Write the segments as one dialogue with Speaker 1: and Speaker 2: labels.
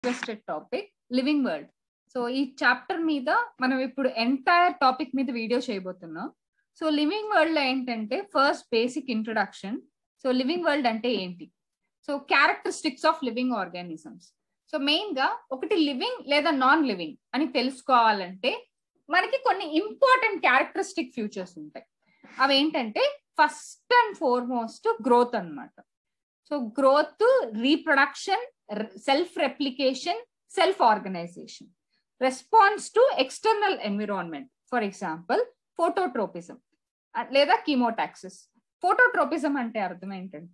Speaker 1: interested topic living world so ఈ chapter మీద మనం ఇప్పుడు ఎంటైర్ టాపిక్ మీద వీడియో చేయబోతున్నాం సో లివింగ్ వరల్డ్ లో ఏంటంటే first basic introduction so living world అంటే ఏంటి so characteristics of living organisms so main గా ఒకటి లివింగ్ లేదా నాన్ లివింగ్ అని తెలుసుకోవాలంటే మనకి కొన్ని ఇంపార్టెంట్ క్యారెక్టరిస్టిక్ ఫ్యూచర్స్ ఉంటాయి అవి ఏంటంటే ఫస్ట్ అండ్ ఫార్మోస్ట్ గ్రోత్ అనమాట so growth reproduction self replication self organisation response to external environment for example phototropism లేదా కీమోటాక్సిస్ ఫోటోట్రోపిజం అంటే అర్థం ఏంటంటే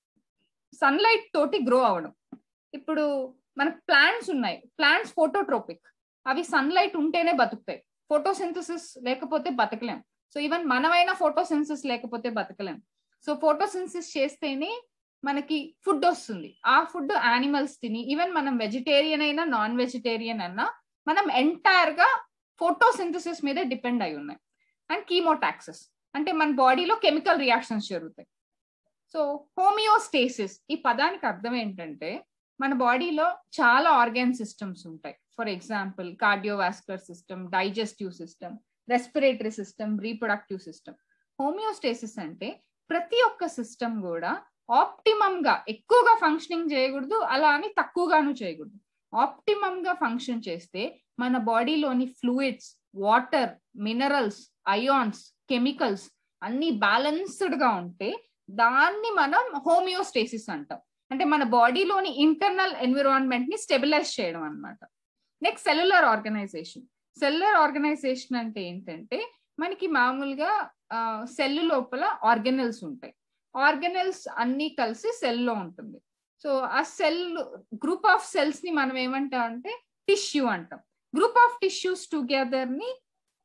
Speaker 1: సన్లైట్ తోటి గ్రో అవడం ఇప్పుడు మనకు ప్లాంట్స్ ఉన్నాయి ప్లాంట్స్ ఫోటోట్రోపిక్ అవి సన్లైట్ ఉంటేనే బతుకుతాయి ఫోటోసింథసిస్ లేకపోతే బతకలేం సో ఈవెన్ మనమైనా ఫోటోసింథసిస్ లేకపోతే బతకలేం సో ఫోటోసింథసిస్ చేస్తేనే మనకి ఫుడ్ వస్తుంది ఆ ఫుడ్ యానిమల్స్ తిని ఈవెన్ మనం వెజిటేరియన్ అయినా నాన్ వెజిటేరియన్ అన్నా మనం ఎంటైర్ గా ఫోటోసింథసిస్ మీద డిపెండ్ అయి ఉన్నాయి అండ్ కీమోటాక్సిస్ అంటే మన బాడీలో కెమికల్ రియాక్షన్స్ జరుగుతాయి సో హోమియోస్టేసిస్ ఈ పదానికి అర్థం ఏంటంటే మన బాడీలో చాలా ఆర్గాన్ సిస్టమ్స్ ఉంటాయి for example cardiovascular system digestive system respiratory system reproductive system homeostasis అంటే ప్రతి ఒక్క సిస్టమ్ కూడా ఆప్టిమమ్ గా ఎక్కువగా ఫంక్షనింగ్ చేయకూడదు అలా అని తక్కువగాను చేయకూడదు ఆప్టిమమ్ గా ఫంక్షన్ చేస్తే మన బాడీలోని fluids water minerals ions chemicals అన్ని బ్యాలెన్స్డ్ గా ఉంటే దాన్ని మనం హోమియోస్టేసిస్ అంటాం అంటే మన బాడీలోని ఇంటర్నల్ ఎన్విరాన్మెంట్ ని స్టెబిలైజ్ చేయడం అనమాట next cellular organisation cellular organisation అంటే ఏంటంటే మనకి మామూలుగా సెల్ లోపల ఆర్గనల్స్ ఉంటాయి ఆర్గనల్స్ అన్ని కలిసి సెల్ లో ఉంటుంది సో ఆ సెల్ గ్రూప్ ఆఫ్ సెల్స్ ని మనం ఏమంటాం అంటే టిష్యూ అంటాం గ్రూప్ ఆఫ్ టిష్యూస్ టుగెదర్ ని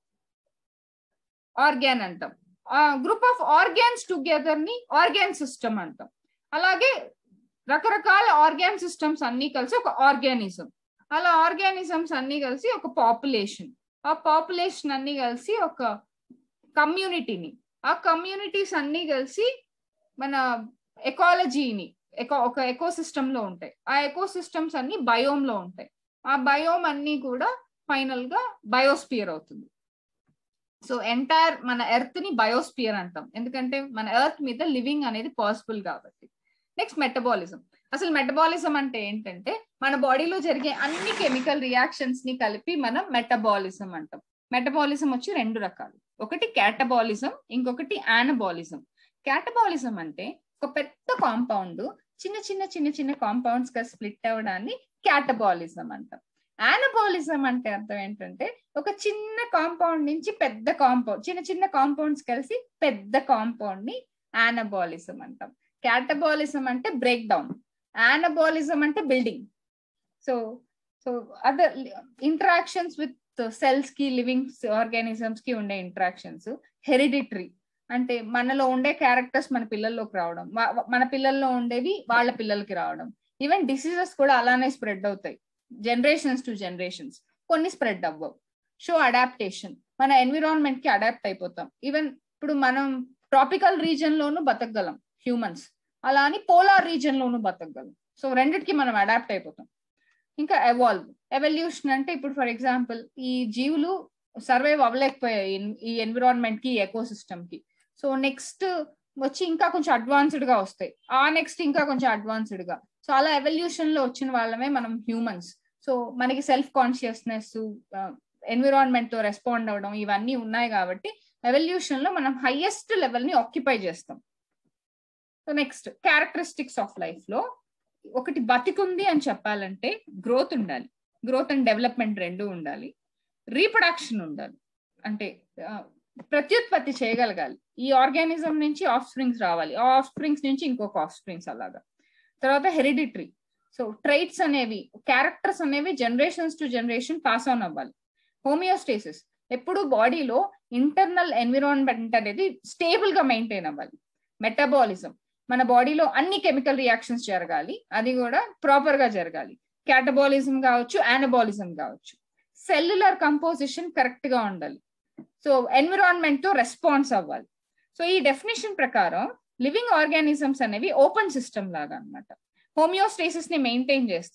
Speaker 1: ఆర్గాన్ అంటాం గ్రూప్ ఆఫ్ ఆర్గాన్స్ టుగెదర్ ని ఆర్గాన్ సిస్టమ్ అంటాం అలాగే రకరకాల ఆర్గాన్ సిస్టమ్స్ అన్ని కలిసి ఒక ఆర్గానిజం అలా ఆర్గానిజమ్స్ అన్ని కలిసి ఒక పాపులేషన్ ఆ పాపులేషన్ అన్ని కలిసి ఒక కమ్యూనిటీని ఆ కమ్యూనిటీస్ అన్ని కలిసి మన ఎకాలజీని ఎకో ఒక ఎకో సిస్టమ్ లో ఉంటాయి ఆ ఎకో సిస్టమ్స్ అన్ని బయోమ్ లో ఉంటాయి ఆ బయోమ్ అన్ని కూడా ఫైనల్ గా బయోస్పియర్ అవుతుంది సో ఎంటైర్ మన ఎర్త్ ని బయోస్పియర్ అంటాం ఎందుకంటే మన ఎర్త్ మీద లివింగ్ అనేది పాసిబుల్ కాబట్టి నెక్స్ట్ మెటబాలిజం అసలు మెటబాలిజం అంటే ఏంటంటే మన బాడీలో జరిగే అన్ని కెమికల్ రియాక్షన్స్ ని కలిపి మనం మెటబాలిజం అంటాం మెటబాలిజం వచ్చి రెండు రకాలు ఒకటి క్యాటబాలిజం ఇంకొకటి యానబాలిజం క్యాటబాలిజం అంటే ఒక పెద్ద కాంపౌండ్ చిన్న చిన్న చిన్న చిన్న కాంపౌండ్స్ గా స్ప్లిట్ అవ్వడాన్ని క్యాటబాలిజం అంటాం యానబాలిజం అంటే అర్థం ఏంటంటే ఒక చిన్న కాంపౌండ్ నుంచి పెద్ద కాంపౌండ్ చిన్న చిన్న కాంపౌండ్స్ కలిసి పెద్ద కాంపౌండ్ ని యానబాలిజం అంటాం క్యాటబాలిజం అంటే బ్రేక్ డౌన్ యానబాలిజం అంటే building so so other interactions with cells కి లివింగ్ ఆర్గానిజమ్స్ కి ఉండే ఇంటరాక్షన్స్ హెరిడిటరీ అంటే మనలో ఉండే క్యారెక్టర్స్ మన పిల్లల్లోకి రావడం మన పిల్లల్లో ఉండేవి వాళ్ళ పిల్లలకి రావడం ఈవెన్ డిసీజెస్ కూడా అలానే స్ప్రెడ్ అవుతాయి జనరేషన్స్ టు జనరేషన్స్ కొన్ని స్ప్రెడ్ అవ్వవు షో అడాప్టేషన్ మన ఎన్విరాన్మెంట్ కి అడాప్ట్ అయిపోతాం ఈవెన్ ఇప్పుడు మనం ట్రాపికల్ రీజన్ లోను బతకగలం హ్యూమన్స్ అలా అని పోలార్ రీజన్ లోను బతకగలం సో రెండిటికి మనం అడాప్ట్ అయిపోతాం ఇంకా ఎవాల్వ్ ఎవల్యూషన్ అంటే ఇప్పుడు ఫర్ ఎగ్జాంపుల్ ఈ జీవులు సర్వైవ్ అవ్వలేకపోయాయి ఈ ఎన్విరాన్మెంట్ కి ఎకో సిస్టమ్ కి సో నెక్స్ట్ వచ్చి ఇంకా కొంచెం అడ్వాన్స్డ్ గా వస్తాయి ఆ నెక్స్ట్ ఇంకా కొంచెం అడ్వాన్స్డ్ గా సో అలా ఎవల్యూషన్ లో వచ్చిన వాళ్ళమే మనం హ్యూమన్స్ సో మనకి సెల్ఫ్ కాన్షియస్నెస్ ఎన్విరాన్మెంట్ తో రెస్పాండ్ అవ్వడం ఇవన్నీ ఉన్నాయి కాబట్టి ఎవల్యూషన్ లో మనం హైయెస్ట్ లెవెల్ ని ఆక్యుపై చేస్తాం so next characteristics of life లో ఒకటి బతికుంది అని చెప్పాలంటే గ్రోత్ ఉండాలి గ్రోత్ అండ్ డెవలప్మెంట్ రెండు ఉండాలి రీప్రొడక్షన్ ఉండాలి అంటే ప్రత్యుత్పత్తి చేయగలగాలి ఈ ఆర్గానిజం నుంచి ఆఫ్ స్ప్రింగ్స్ రావాలి ఆ ఆఫ్ స్ప్రింగ్స్ నుంచి ఇంకొక ఆఫ్ స్ప్రింగ్స్ అలాగా తర్వాత హెరిడిటరీ సో ట్రైట్స్ అనేవి క్యారెక్టర్స్ అనేవి generations to generation pass on అవ్వాలి హోమియోస్టేసిస్ ఎప్పుడు బాడీలో ఇంటర్నల్ ఎన్విరాన్మెంట్ అనేది స్టేబుల్ గా మెయింటైన్ అవ్వాలి మెటబాలిజం మన బాడీలో అన్ని కెమికల్ రియాక్షన్స్ జరగాలి అది కూడా ప్రాపర్ గా జరగాలి క్యాటబాలిజం కావచ్చు యానబాలిజం కావచ్చు సెల్యులర్ కంపోజిషన్ కరెక్ట్ గా ఉండాలి సో ఎన్విరాన్మెంట్ తో రెస్పాన్స్ అవ్వాలి సో ఈ డెఫినేషన్ ప్రకారం లివింగ్ ఆర్గానిజమ్స్ అనేవి ఓపెన్ సిస్టమ్ లాగా అనమాట హోమియోస్టేసిస్ ని మెయింటైన్ చేస్తాయి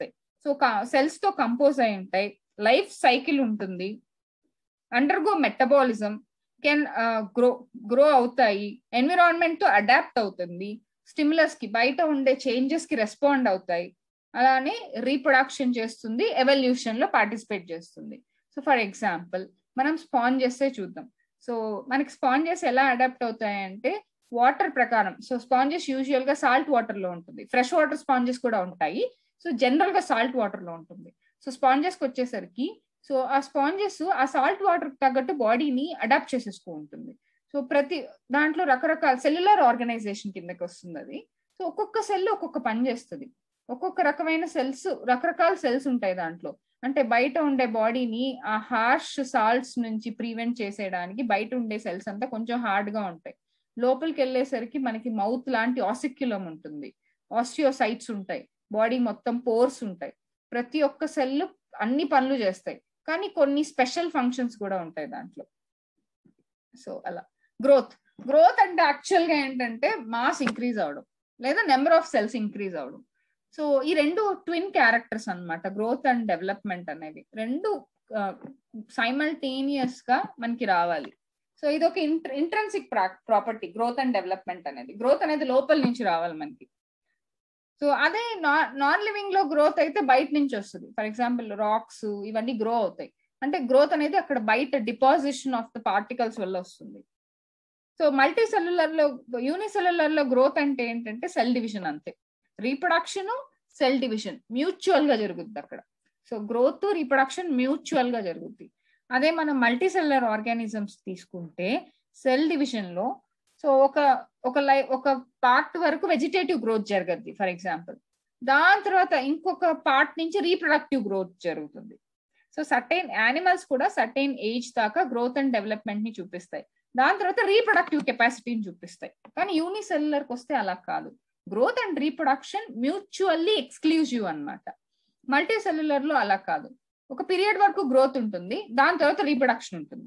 Speaker 1: సో సెల్స్ తో కంపోజ్ అయి ఉంటాయి లైఫ్ సైకిల్ ఉంటుంది undergo metabolism can grow grow అవుతాయి ఎన్విరాన్మెంట్ తో అడాప్ట్ అవుతుంది స్టిమ్యులస్ కి బయట ఉండే చేంజెస్ కి రెస్పాండ్ అవుతాయి అలానే రీప్రొడక్షన్ చేస్తుంది ఎవల్యూషన్ లో పార్టిసిపేట్ చేస్తుంది సో ఫర్ ఎగ్జాంపుల్ మనం స్పాంజెస్ చూద్దాం సో మనకి స్పాంజెస్ ఎలా అడాప్ట్ అవుతాయంటే వాటర్ ప్రకారం సో స్పాంజెస్ యూజువల్ గా సాల్ట్ వాటర్ లో ఉంటుంది ఫ్రెష్ వాటర్ స్పాంజెస్ కూడా ఉంటాయి సో జనరల్ గా సాల్ట్ వాటర్ లో ఉంటుంది సో స్పాంజెస్ కి వచ్చేసరికి సో ఆ స్పాంజెస్ ఆ సాల్ట్ వాటర్ తగ్గట్టు బాడీని అడాప్ట్ చేసేసుకో ఉంటుంది సో ప్రతి దాంట్లో రకరకాల సెల్యులర్ ఆర్గనైజేషన్ కిందకి వస్తుంది అది సో ఒక్కొక్క సెల్ ఒక్కొక్క పని చేస్తుంది ఒక్కొక్క రకమైన సెల్స్ రకరకాల సెల్స్ ఉంటాయి దాంట్లో అంటే బయట ఉండే బాడీని ఆ హార్ష్ సాల్ట్స్ నుంచి ప్రివెంట్ చేసేయడానికి బయట ఉండే సెల్స్ అంతా కొంచెం హార్డ్ గా ఉంటాయి లోపలికి వెళ్ళేసరికి మనకి మౌత్ లాంటి ఆసిక్యులం ఉంటుంది ఆస్టియోసైట్స్ ఉంటాయి బాడీ మొత్తం పోర్స్ ఉంటాయి ప్రతి ఒక్క సెల్ అన్ని పనులు చేస్తాయి కానీ కొన్ని స్పెషల్ ఫంక్షన్స్ కూడా ఉంటాయి దాంట్లో సో అలా గ్రోత్ గ్రోత్ అంటే యాక్చువల్ గా ఏంటంటే మాస్ ఇంక్రీజ్ అవడం లేదా నెంబర్ ఆఫ్ సెల్స్ ఇంక్రీజ్ అవడం సో ఈ రెండు ట్విన్ క్యారెక్టర్స్ అనమాట గ్రోత్ అండ్ డెవలప్మెంట్ అనేవి రెండు సైమల్టేనియస్ గా మనకి రావాలి సో ఇది ఒక intrinsic property growth and development అనేది గ్రోత్ అనేది లోపల నుంచి రావాలి మనకి సో అదే నాన్ లివింగ్ లో గ్రోత్ అయితే బయట నుంచి వస్తుంది ఫర్ ఎగ్జాంపుల్ రాక్స్ ఇవన్నీ గ్రో అవుతాయి అంటే గ్రోత్ అనేది అక్కడ బయట డిపాజిషన్ ఆఫ్ ద పార్టికల్స్ వల్ల వస్తుంది సో మల్టీ సెల్యులర్ లో యూనిసెల్యులర్ లో గ్రోత్ అంటే ఏంటంటే సెల్ డివిజన్ అంతే రీప్రొడక్షన్ సెల్ డివిజన్ మ్యూచువల్ గా జరుగుద్ది అక్కడ సో గ్రోత్ రీప్రొడక్షన్ మ్యూచువల్ గా జరుగుద్ది అదే మనం మల్టీ సెల్యులర్ ఆర్గానిజమ్స్ తీసుకుంటే సెల్ డివిజన్ లో సో ఒక ఒక లై ఒక పార్ట్ వరకు వెజిటేటివ్ గ్రోత్ జరగద్ది ఫర్ ఎగ్జాంపుల్ దాని తర్వాత ఇంకొక పార్ట్ నుంచి రీప్రొడక్టివ్ గ్రోత్ జరుగుతుంది సో సర్టైన్ యానిమల్స్ కూడా సర్టైన్ ఏజ్ దాకా గ్రోత్ అండ్ డెవలప్మెంట్ ని చూపిస్తాయి దాని తర్వాత రీప్రొడక్టివ్ కెపాసిటీని చూపిస్తాయి కానీ యూనిసెల్యులర్ కి వస్తే అలా కాదు growth and reproduction mutually exclusive అనమాట మల్టీ సెల్యులర్ లో అలా కాదు ఒక పీరియడ్ వరకు గ్రోత్ ఉంటుంది దాని తర్వాత రీప్రొడక్షన్ ఉంటుంది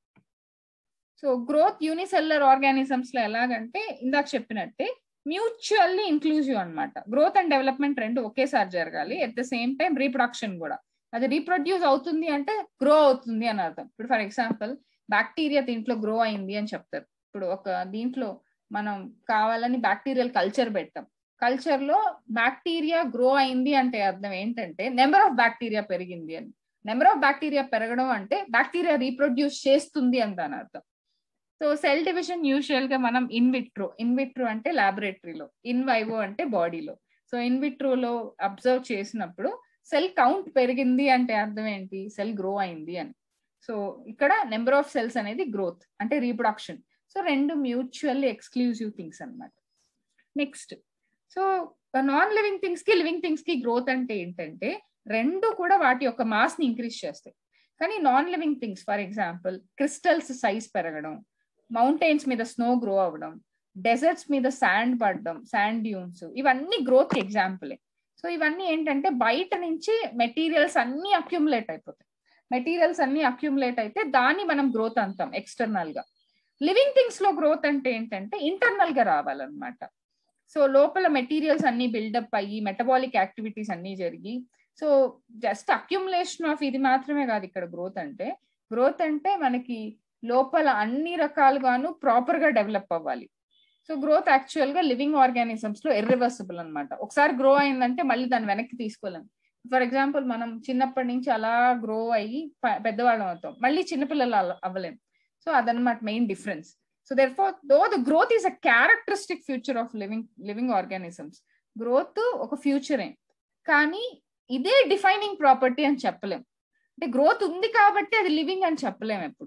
Speaker 1: సో గ్రోత్ యూనిసెల్యులర్ ఆర్గానిజమ్స్ లో ఎలాగంటే ఇందాక చెప్పినట్టే మ్యూచువల్లీ ఇంక్లూజివ్ అనమాట గ్రోత్ అండ్ డెవలప్మెంట్ రెండు ఒకేసారి జరగాలి at the same time reproduction కూడా అది రీప్రొడ్యూస్ అవుతుంది అంటే గ్రో అవుతుంది అని అర్థం ఇప్పుడు ఫర్ ఎగ్జాంపుల్ బ్యాక్టీరియా దీంట్లో గ్రో అయింది అని చెప్తారు ఇప్పుడు ఒక దీంట్లో మనం కావాలని బ్యాక్టీరియల్ కల్చర్ పెట్టాం కల్చర్ లో బ్యాక్టీరియా గ్రో అయింది అంటే అర్థం ఏంటంటే నెంబర్ ఆఫ్ బ్యాక్టీరియా పెరిగింది అని నెంబర్ ఆఫ్ బ్యాక్టీరియా పెరగడం అంటే బ్యాక్టీరియా రీప్రొడ్యూస్ చేస్తుంది అని దాని అర్థం సో సెల్ డివిజన్ యూజువల్ గా మనం ఇన్ విట్రో ఇన్ విట్రో అంటే లాబొరేటరీలో ఇన్ వైవో అంటే బాడీలో సో ఇన్ విట్రోలో అబ్జర్వ్ చేసినప్పుడు సెల్ కౌంట్ పెరిగింది అంటే అర్థం ఏంటి సెల్ గ్రో అయింది అని సో ఇక్కడ నెంబర్ ఆఫ్ సెల్స్ అనేది గ్రోత్ అంటే రీప్రొడక్షన్ సో రెండు మ్యూచువల్లీ ఎక్స్క్లూజివ్ థింగ్స్ అనమాట next so non living things కి లివింగ్ థింగ్స్ కి గ్రోత్ అంటే ఏంటంటే రెండు కూడా వాటి యొక్క మాస్ ని ఇంక్రీజ్ చేస్తాయి కానీ non living things for example crystals size పెరగడం మౌంటైన్స్ మీద స్నో గ్రో అవ్వడం డెజర్ట్స్ మీద శాండ్ పడడం శాండ్ డ్యూన్స్ ఇవన్నీ గ్రోత్ ఎగ్జాంపులే సో ఇవన్నీ ఏంటంటే బయట నుంచి మెటీరియల్స్ అన్ని అక్యుములేట్ అయిపోతాయి మెటీరియల్స్ అన్ని అక్యుములేట్ అయితే దాన్ని మనం గ్రోత్ అంటాం ఎక్స్టర్నల్ గా లివింగ్ థింగ్స్ లో గ్రోత్ అంటే ఏంటంటే ఇంటర్నల్ గా రావాలన్నమాట సో లోపల మెటీరియల్స్ అన్ని బిల్డప్ అయ్యి మెటబాలిక్ యాక్టివిటీస్ అన్ని జరిగి సో జస్ట్ అక్యుములేషన్ ఆఫ్ ఇది మాత్రమే కాదు ఇక్కడ గ్రోత్ అంటే గ్రోత్ అంటే మనకి లోపల అన్ని రకాలుగాను ప్రాపర్ గా డెవలప్ అవ్వాలి సో గ్రోత్ యాక్చువల్ గా లివింగ్ ఆర్గానిజమ్స్ లో ఇర్రివర్సిబుల్ అనమాట ఒకసారి గ్రో అయిందంటే మళ్ళీ దాన్ని వెనక్కి తీసుకోలేం ఫర్ ఎగ్జాంపుల్ మనం చిన్నప్పటి నుంచి అలా గ్రో అయ్యి పెద్దవాళ్ళం అవుతాం మళ్ళీ చిన్నపిల్లలు అవ్వలేం సో అదనమాట main difference so therefore though the growth is a characteristic feature of living living organisms growth ఒక ఫ్యూచరే కానీ ఇదే డిఫైనింగ్ ప్రాపర్టీ అని చెప్పలేం అంటే గ్రోత్ ఉంది కాబట్టి అది లివింగ్ అని చెప్పలేం ఎప్పుడు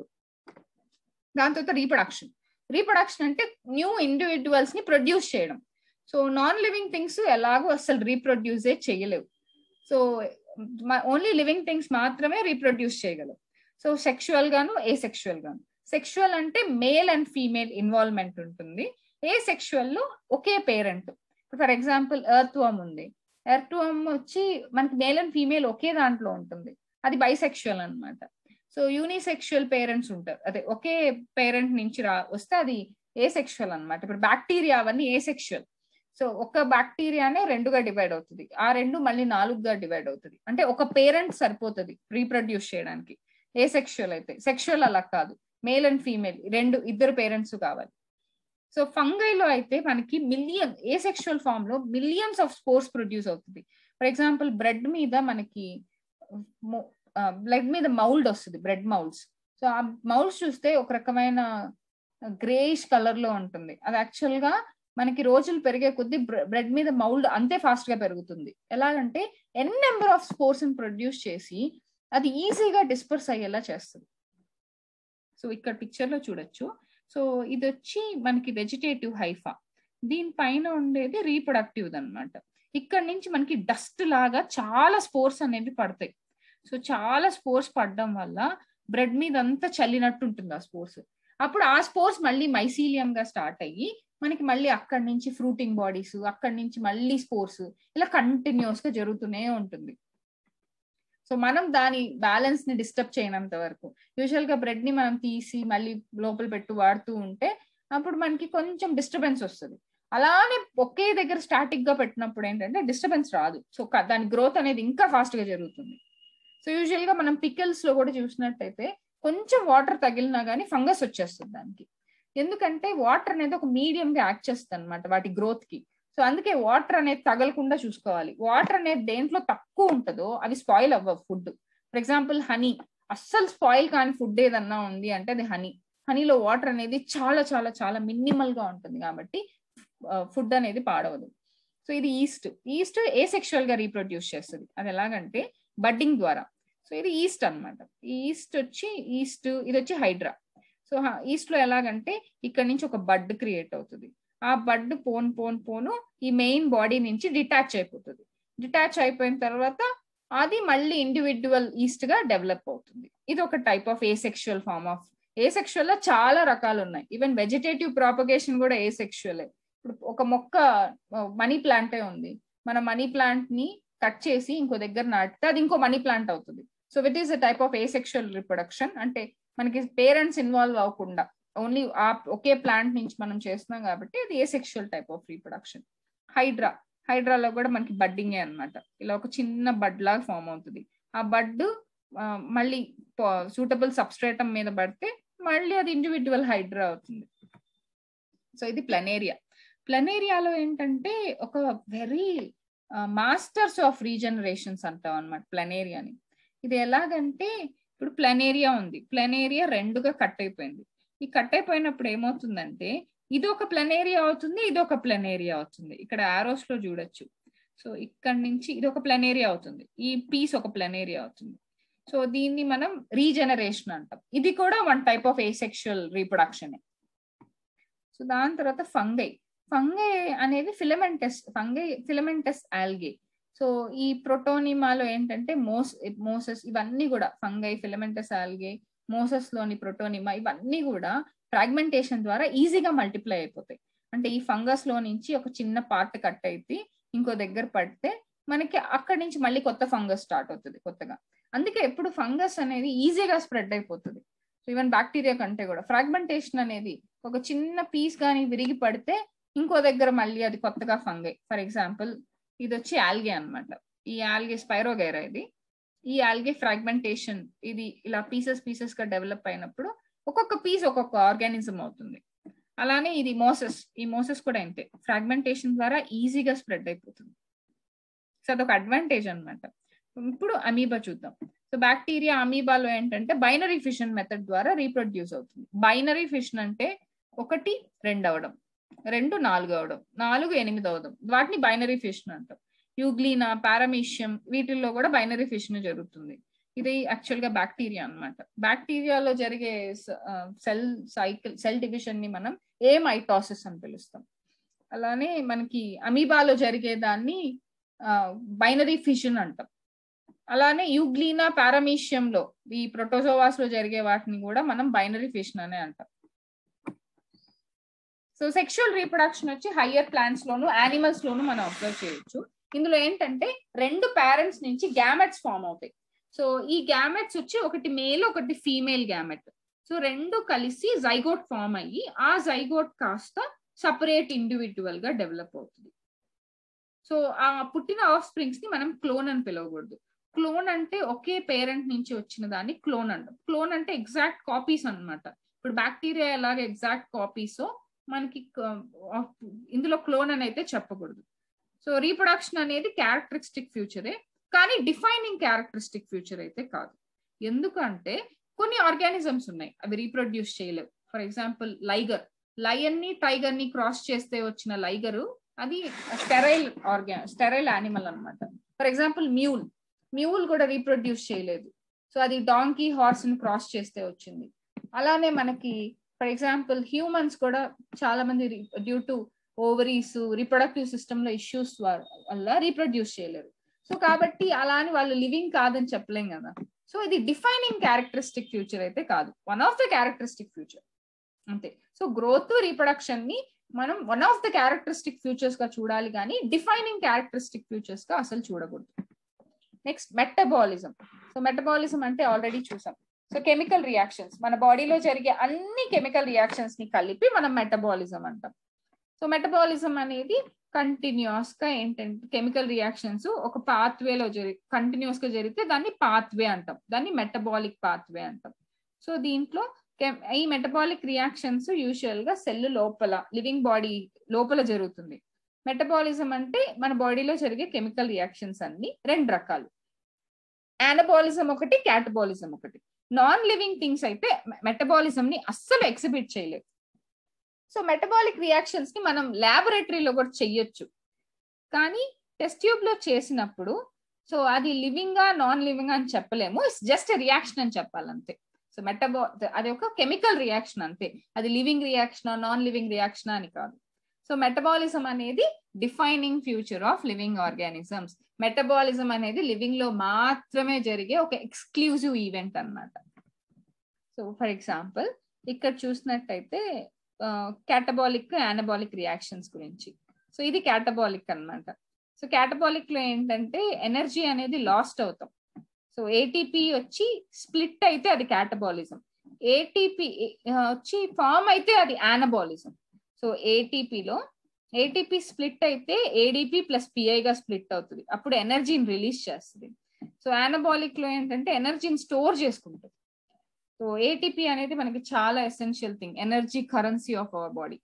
Speaker 1: దాని తర్వాత రీప్రొడక్షన్ రీప్రొడక్షన్ అంటే న్యూ ఇండివిజువల్స్ ని ప్రొడ్యూస్ చేయడం సో నాన్ లివింగ్ థింగ్స్ ఎలాగో అసలు రీప్రొడ్యూసే చేయలేవు సో ఓన్లీ లివింగ్ థింగ్స్ మాత్రమే రీప్రొడ్యూస్ చేయగలవు సో సెక్షువల్ గాను ఏ సెక్షువల్ గాను సెక్షువల్ అంటే మేల్ అండ్ ఫీమేల్ ఇన్వాల్వ్మెంట్ ఉంటుంది ఏ సెక్షువల్ లో ఒకే parent for example earthworm ఉంది ఎర్త్ వమ్ వచ్చి మనకి మేల్ అండ్ ఫీమేల్ ఒకే దాంట్లో ఉంటుంది అది బైసెక్షువల్ అనమాట సో యూనిసెక్షువల్ పేరెంట్స్ ఉంటారు అదే ఒకే పేరెంట్ నుంచి రా వస్తే అది ఏ సెక్షువల్ అనమాట ఇప్పుడు బ్యాక్టీరియా అవన్నీ ఏ సెక్షువల్ సో ఒక బ్యాక్టీరియానే రెండుగా డివైడ్ అవుతుంది ఆ రెండు మళ్ళీ నాలుగుగా డివైడ్ అవుతుంది అంటే ఒక పేరెంట్ సరిపోతుంది రీప్రొడ్యూస్ చేయడానికి ఏ సెక్షువల్ అయితే సెక్షువల్ అలా కాదు మేల్ అండ్ ఫీమేల్ రెండు ఇద్దరు పేరెంట్స్ కావాలి సో ఫంగైలో అయితే మనకి మిలియన్ ఏ సెక్షువల్ ఫామ్ లో మిలియన్స్ ఆఫ్ స్పోర్స్ ప్రొడ్యూస్ అవుతుంది ఫర్ ఎగ్జాంపుల్ బ్రెడ్ మీద మనకి బ్లడ్ మీద మౌల్డ్ వస్తుంది బ్రెడ్ మౌల్డ్స్ సో ఆ మౌల్డ్స్ చూస్తే ఒక రకమైన గ్రేయిష్ కలర్ లో ఉంటుంది అది యాక్చువల్ గా మనకి రోజులు పెరిగే కొద్దీ బ్రెడ్ మీద మౌల్డ్ అంతే ఫాస్ట్ గా పెరుగుతుంది ఎలాగంటే n number of spores produce చేసి అది ఈజీగా డిస్పర్స్ అయ్యేలా చేస్తుంది సో ఇక్కడ పిక్చర్ లో చూడొచ్చు సో ఇది వచ్చి మనకి వెజిటేటివ్ హైఫా దీనిపైన ఉండేది రీప్రొడక్టివ్ అనమాట ఇక్కడ నుంచి మనకి డస్ట్ లాగా చాలా స్పోర్స్ అనేవి పడతాయి సో చాలా స్పోర్స్ పడడం వల్ల బ్రెడ్ మీద అంతా చల్లినట్టు ఉంటుంది ఆ స్పోర్స్ అప్పుడు ఆ స్పోర్స్ మళ్ళీ మైసీలియం గా స్టార్ట్ అయ్యి మనకి మళ్ళీ అక్కడి నుంచి ఫ్రూటింగ్ బాడీస్ అక్కడి నుంచి మళ్ళీ స్పోర్స్ ఇలా కంటిన్యూస్ గా జరుగుతూనే ఉంటుంది సో మనం దాని బ్యాలెన్స్ ని డిస్టర్బ్ చేయనంత వరకు యూజువల్ గా బ్రెడ్ ని మనం తీసి మళ్ళీ లోపల పెట్టు వాడుతూ ఉంటే అప్పుడు మనకి కొంచెం డిస్టర్బెన్స్ వస్తుంది అలానే ఒకే దగ్గర స్టాటిక్ గా పెట్టినప్పుడు ఏంటంటే డిస్టర్బెన్స్ రాదు సో దాని గ్రోత్ అనేది ఇంకా ఫాస్ట్ గా జరుగుతుంది సో యూజువల్ గా మనం పికిల్స్ లో కూడా చూసినట్టయితే కొంచెం వాటర్ తగిలినా గానీ ఫంగస్ వచ్చేస్తుంది దానికి ఎందుకంటే వాటర్ అనేది ఒక మీడియం గా యాక్ట్ చేస్తుంది అనమాట వాటి గ్రోత్ కి సో అందుకే వాటర్ అనేది తగలకుండా చూసుకోవాలి వాటర్ అనేది దేంట్లో తక్కువ ఉంటుందో అవి స్పాయిల్ అవ్వవు ఫుడ్ ఫర్ ఎగ్జాంపుల్ హనీ అస్సలు స్పాయిల్ కాని ఫుడ్ ఏదన్నా ఉంది అంటే అది హనీ హనీలో వాటర్ అనేది చాలా చాలా చాలా మినిమల్ గా ఉంటుంది కాబట్టి ఫుడ్ అనేది పాడవదు సో ఇది ఈస్ట్ ఈస్ట్ ఏ సెక్షువల్ గా రీప్రొడ్యూస్ చేస్తుంది అది ఎలాగంటే బడ్డింగ్ ద్వారా సో ఇది ఈస్ట్ అనమాట ఈస్ట్ వచ్చి ఈస్ట్ ఇది వచ్చి హైడ్రా సో ఈస్ట్ లో ఎలాగంటే ఇక్కడ నుంచి ఒక బడ్ క్రియేట్ అవుతుంది ఆ బడ్ పోన్ పోన్ పోను ఈ మెయిన్ బాడీ నుంచి డిటాచ్ అయిపోతుంది డిటాచ్ అయిపోయిన తర్వాత అది మళ్ళీ ఇండివిజువల్ ఈస్ట్ గా డెవలప్ అవుతుంది ఇది ఒక type of asexual form of asexual లో చాలా రకాలు ఉన్నాయి ఈవెన్ వెజిటేటివ్ ప్రాపగేషన్ కూడా ఏ సెక్షువలే ఇప్పుడు ఒక మొక్క మనీ ప్లాంటే ఉంది మన మనీ ప్లాంట్ ని కట్ చేసి ఇంకో దగ్గర నాటితే అది ఇంకో మనీ ప్లాంట్ అవుతుంది so it is a type of asexual reproduction అంటే మనకి పేరెంట్స్ ఇన్వాల్వ్ అవ్వకుండా ఓన్లీ ఆ ఒకే ప్లాంట్ నుంచి మనం చేస్తున్నాం కాబట్టి అది asexual type of reproduction hydra హైడ్రాలో కూడా మనకి బడ్డింగే అనమాట ఇలా ఒక చిన్న బడ్ లాగా ఫామ్ అవుతుంది ఆ బడ్ మళ్ళీ సూటబుల్ సబ్స్ట్రేటం మీద పడితే మళ్ళీ అది ఇండివిజువల్ హైడ్రా అవుతుంది సో ఇది ప్లనేరియా ప్లనేరియాలో ఏంటంటే ఒక వెరీ మాస్టర్స్ ఆఫ్ రీజనరేషన్స్ అంటాం అనమాట ప్లనేరియాని ఇది ఎలాగంటే ఇప్పుడు ప్లనేరియా ఉంది ప్లనేరియా రెండుగా కట్ అయిపోయింది ఈ కట్ అయిపోయినప్పుడు ఏమవుతుందంటే ఇది ఒక ప్లనేరియా అవుతుంది ఇది ఒక ప్లనేరియా అవుతుంది ఇక్కడ ఆరోస్ లో చూడొచ్చు సో ఇక్కడ నుంచి ఇది ఒక ప్లనేరియా అవుతుంది ఈ పీస్ ఒక ప్లనేరియా అవుతుంది సో దీన్ని మనం రీజనరేషన్ అంటాం ఇది కూడా one type of asexual reproduction so దాని తర్వాత ఫంగై ఫంగై అనేది filamentous fungi filamentous algae so ఈ ప్రొటోనిమాలో ఏంటంటే మోస్ మోసస్ ఇవన్నీ కూడా ఫంగై ఫిలమెంటస్ ఆల్గే మోసస్ లోని ప్రొటోనిమా ఇవన్నీ కూడా ఫ్రాగ్మెంటేషన్ ద్వారా ఈజీగా మల్టిప్లై అయిపోతాయి అంటే ఈ ఫంగస్ లో నుంచి ఒక చిన్న పార్ట్ కట్ అయితే ఇంకో దగ్గర పడితే మనకి అక్కడి నుంచి మళ్ళీ కొత్త ఫంగస్ స్టార్ట్ అవుతుంది కొత్తగా అందుకే ఎప్పుడు ఫంగస్ అనేది ఈజీగా స్ప్రెడ్ అయిపోతుంది సో ఈవెన్ బ్యాక్టీరియా కంటే కూడా ఫ్రాగ్మెంటేషన్ అనేది ఒక చిన్న పీస్ కానీ విరిగి పడితే ఇంకో దగ్గర మళ్ళీ అది కొత్తగా ఫంగై ఫర్ ఎగ్జాంపుల్ ఇది వచ్చి ఆల్గే అనమాట ఈ ఆల్గే స్పైరోగైరా ఇది ఈ ఆల్గే ఫ్రాగ్మెంటేషన్ ఇది ఇలా పీసెస్ పీసెస్ గా డెవలప్ అయినప్పుడు ఒక్కొక్క పీస్ ఒక్కొక్క ఆర్గానిజం అవుతుంది అలానే ఇది మోసెస్ ఈ మోసెస్ కూడా అంతే ఫ్రాగ్మెంటేషన్ ద్వారా ఈజీగా స్ప్రెడ్ అయిపోతుంది సో అదొక అడ్వాంటేజ్ అనమాట ఇప్పుడు అమీబా చూద్దాం సో బ్యాక్టీరియా అమీబాలో ఏంటంటే బైనరీ ఫిషన్ మెథడ్ ద్వారా రీప్రొడ్యూస్ అవుతుంది బైనరీ ఫిషన్ అంటే ఒకటి రెండు అవడం రెండు నాలుగు అవడం నాలుగు ఎనిమిది అవడం వాటిని బైనరీ ఫిషన్ అంటాం యూగ్లీనా పారామీషియం వీటిల్లో కూడా బైనరీ ఫిషన్ జరుగుతుంది ఇది యాక్చువల్ గా బ్యాక్టీరియా అనమాట బ్యాక్టీరియాలో జరిగే సెల్ సైకిల్ సెల్ డివిజన్ ని మనం ఏ మైటాసిస్ అని పిలుస్తాం అలానే మనకి అమీబాలో జరిగే దాన్ని బైనరీ ఫిషన్ అంటాం అలానే యూగ్లీనా పారామీషియంలో ఈ ప్రొటోజోవాస్ లో జరిగే వాటిని కూడా మనం బైనరీ ఫిషన్ అనే అంటాం సో సెక్షువల్ రీప్రొడక్షన్ వచ్చి హయ్యర్ ప్లాంట్స్ లోను యానిమల్స్ లోను మనం అబ్జర్వ్ చేయొచ్చు ఇందులో ఏంటంటే రెండు పేరెంట్స్ నుంచి గ్యామెట్స్ ఫామ్ అవుతాయి సో ఈ గ్యామెట్స్ వచ్చి ఒకటి మేల్ ఒకటి ఫీమేల్ గ్యామెట్ సో రెండు కలిసి జైగోట్ ఫామ్ అయ్యి ఆ జైగోట్ కాస్త సపరేట్ ఇండివిజువల్ గా డెవలప్ అవుతుంది సో ఆ పుట్టిన ఆఫ్ స్ప్రింగ్స్ ని మనం క్లోన్ అని పిలవకూడదు క్లోన్ అంటే ఒకే పేరెంట్ నుంచి వచ్చిన దాన్ని క్లోన్ అంటాం క్లోన్ అంటే ఎగ్జాక్ట్ కాపీస్ అన్నమాట ఇప్పుడు బ్యాక్టీరియా ఎలాగ ఎగ్జాక్ట్ కాపీస్ మనకి క- ఇందులో క్లోన్ అని అయితే చెప్పకూడదు సో రీప్రొడక్షన్ అనేది క్యారెక్టరిస్టిక్ ఫ్యూచరే కానీ డిఫైనింగ్ క్యారెక్టరిస్టిక్ ఫ్యూచర్ అయితే కాదు ఎందుకంటే కొన్ని ఆర్గానిజమ్స్ ఉన్నాయి అవి రీప్రొడ్యూస్ చేయలేవు ఫర్ ఎగ్జాంపుల్ లైగర్ లయన్ ని టైగర్ ని క్రాస్ చేస్తే వచ్చిన లైగరు అది స్టెరైల్ ఆర్గా స్టెరైల్ యానిమల్ అన్నమాట ఫర్ ఎగ్జాంపుల్ మ్యూల్ మ్యూల్ కూడా రీప్రొడ్యూస్ చేయలేదు సో అది డాంకీ హార్స్ ని క్రాస్ చేస్తే వచ్చింది అలానే మనకి ఫర్ ఎగ్జాంపుల్ హ్యూమన్స్ కూడా చాలా మంది due to ovaries reproductive system లో ఇష్యూస్ వల్ల రీప్రొడ్యూస్ చేయలేరు సో కాబట్టి అలా అని వాళ్ళు లివింగ్ కాదని చెప్పలేం కదా సో ఇది డిఫైనింగ్ క్యారెక్టరిస్టిక్ ఫ్యూచర్ అయితే కాదు one of the characteristic feature అంతే సో గ్రోత్ రీప్రొడక్షన్ ని మనం one of the characteristic features గా చూడాలి కానీ డిఫైనింగ్ క్యారెక్టరిస్టిక్ ఫ్యూచర్స్ గా అసలు చూడకూడదు నెక్స్ట్ మెటబాలిజం సో మెటబాలిజం అంటే ఆల్రెడీ చూసాం సో కెమికల్ రియాక్షన్స్ మన బాడీలో జరిగే అన్ని కెమికల్ రియాక్షన్స్ ని కలిపి మనం మెటబాలిజం అంటాం సో మెటబాలిజం అనేది కంటిన్యూస్ గా ఏంటంటే కెమికల్ రియాక్షన్స్ ఒక పాత్వేలో జరి కంటిన్యూస్ గా జరిగితే దాన్ని పాత్వే అంటాం దాన్ని మెటబాలిక్ పాత్వే అంటాం సో దీంట్లో కెమ్- ఈ మెటబాలిక్ రియాక్షన్స్ యూజువల్ గా సెల్ లోపల లివింగ్ బాడీ లోపల జరుగుతుంది మెటబాలిజం అంటే మన బాడీలో జరిగే కెమికల్ రియాక్షన్స్ అన్ని రెండు రకాలు యానబాలిజం ఒకటి క్యాటబాలిజం ఒకటి నాన్ లివింగ్ థింగ్స్ అయితే మెటబాలిజం ని అస్సలు ఎగ్జిబిట్ చేయలేవు సో మెటబాలిక్ రియాక్షన్స్ ని మనం ల్యాబొరేటరీలో కూడా చెయ్యొచ్చు కానీ టెస్ట్ ట్యూబ్ లో చేసినప్పుడు సో అది లివింగ్ నాన్ లివింగ్ అని చెప్పలేము ఇట్స్ జస్ట్ రియాక్షన్ అని చెప్పాలంతే సో మెటబా అది ఒక కెమికల్ రియాక్షన్ అంతే అది living reaction non living reaction అని కాదు సో మెటబాలిజం అనేది defining feature of living organisms metabolism అనేది లివింగ్ లో మాత్రమే జరిగే ఒక ఎక్స్క్లూజివ్ ఈవెంట్ అన్నమాట సో ఫర్ ఎగ్జాంపుల్ ఇక్కడ చూసినట్టయితే క్యాటబాలిక్ యానబాలిక్ రియాక్షన్స్ గురించి సో ఇది క్యాటబాలిక్ అన్నమాట సో క్యాటబాలిక్ లో ఏంటంటే ఎనర్జీ అనేది లాస్ట్ అవుతాం సో ఏటీపీ వచ్చి స్ప్లిట్ అయితే అది క్యాటబాలిజం ఏటీపీ వచ్చి ఫామ్ అయితే అది యానబాలిజం సో ఏటీపీలో ఏటీపీ స్ప్లిట్ అయితే ఏడిపి ప్లస్ పిఐగా స్ప్లిట్ అవుతుంది అప్పుడు ఎనర్జీని రిలీజ్ చేస్తుంది సో యానబాలిక్ లో ఏంటంటే ఎనర్జీని స్టోర్ చేసుకుంటుంది సో ఏటీపీ అనేది మనకి చాలా essential thing energy currency of our body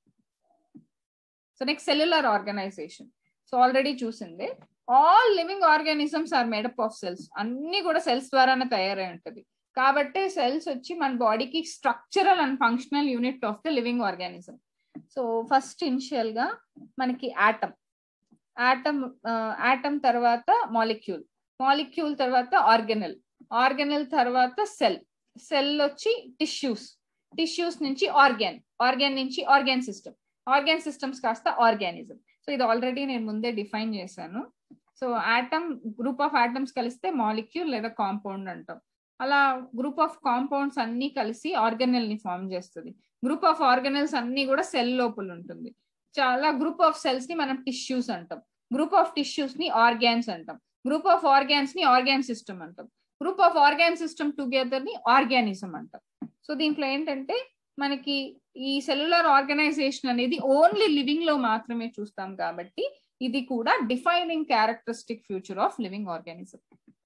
Speaker 1: so next cellular organisation so already చూసింది all living organisms are made up of cells అన్ని కూడా సెల్స్ ద్వారానే తయారై ఉంటది కాబట్టి సెల్స్ వచ్చి మన బాడీకి structural and functional unit of the living organism so first initial గా మనకి ఆటమ్ ఆటమ్ ఆటమ్ తర్వాత మాలిక్యూల్ మాలిక్యూల్ తర్వాత ఆర్గనల్ ఆర్గనల్ తర్వాత సెల్ సెల్ వచ్చి టిష్యూస్ టిష్యూస్ నుంచి ఆర్గాన్ ఆర్గాన్ నుంచి ఆర్గాన్ సిస్టమ్ ఆర్గాన్ సిస్టమ్స్ కాస్త ఆర్గానిజం సో ఇది ఆల్రెడీ నేను ముందే డిఫైన్ చేశాను so atom group of atoms కలిస్తే మాలిక్యూల్ లేదా కాంపౌండ్ అంటాం అలా గ్రూప్ ఆఫ్ కాంపౌండ్స్ అన్ని కలిసి ఆర్గనల్ ని ఫామ్ చేస్తుంది గ్రూప్ ఆఫ్ ఆర్గనల్స్ అన్ని కూడా సెల్ లోపల ఉంటుంది చాలా గ్రూప్ ఆఫ్ సెల్స్ ని మనం టిష్యూస్ అంటాం గ్రూప్ ఆఫ్ టిష్యూస్ ని ఆర్గాన్స్ అంటాం గ్రూప్ ఆఫ్ ఆర్గాన్స్ ని ఆర్గాన్ సిస్టమ్ అంటాం group of organ system together ని ఆర్గానిజం అంటాం సో దీంట్లో ఏంటంటే మనకి ఈ సెల్యులర్ ఆర్గనైజేషన్ అనేది ఓన్లీ లివింగ్ లో మాత్రమే చూస్తాం కాబట్టి ఇది కూడా defining characteristic feature of living organism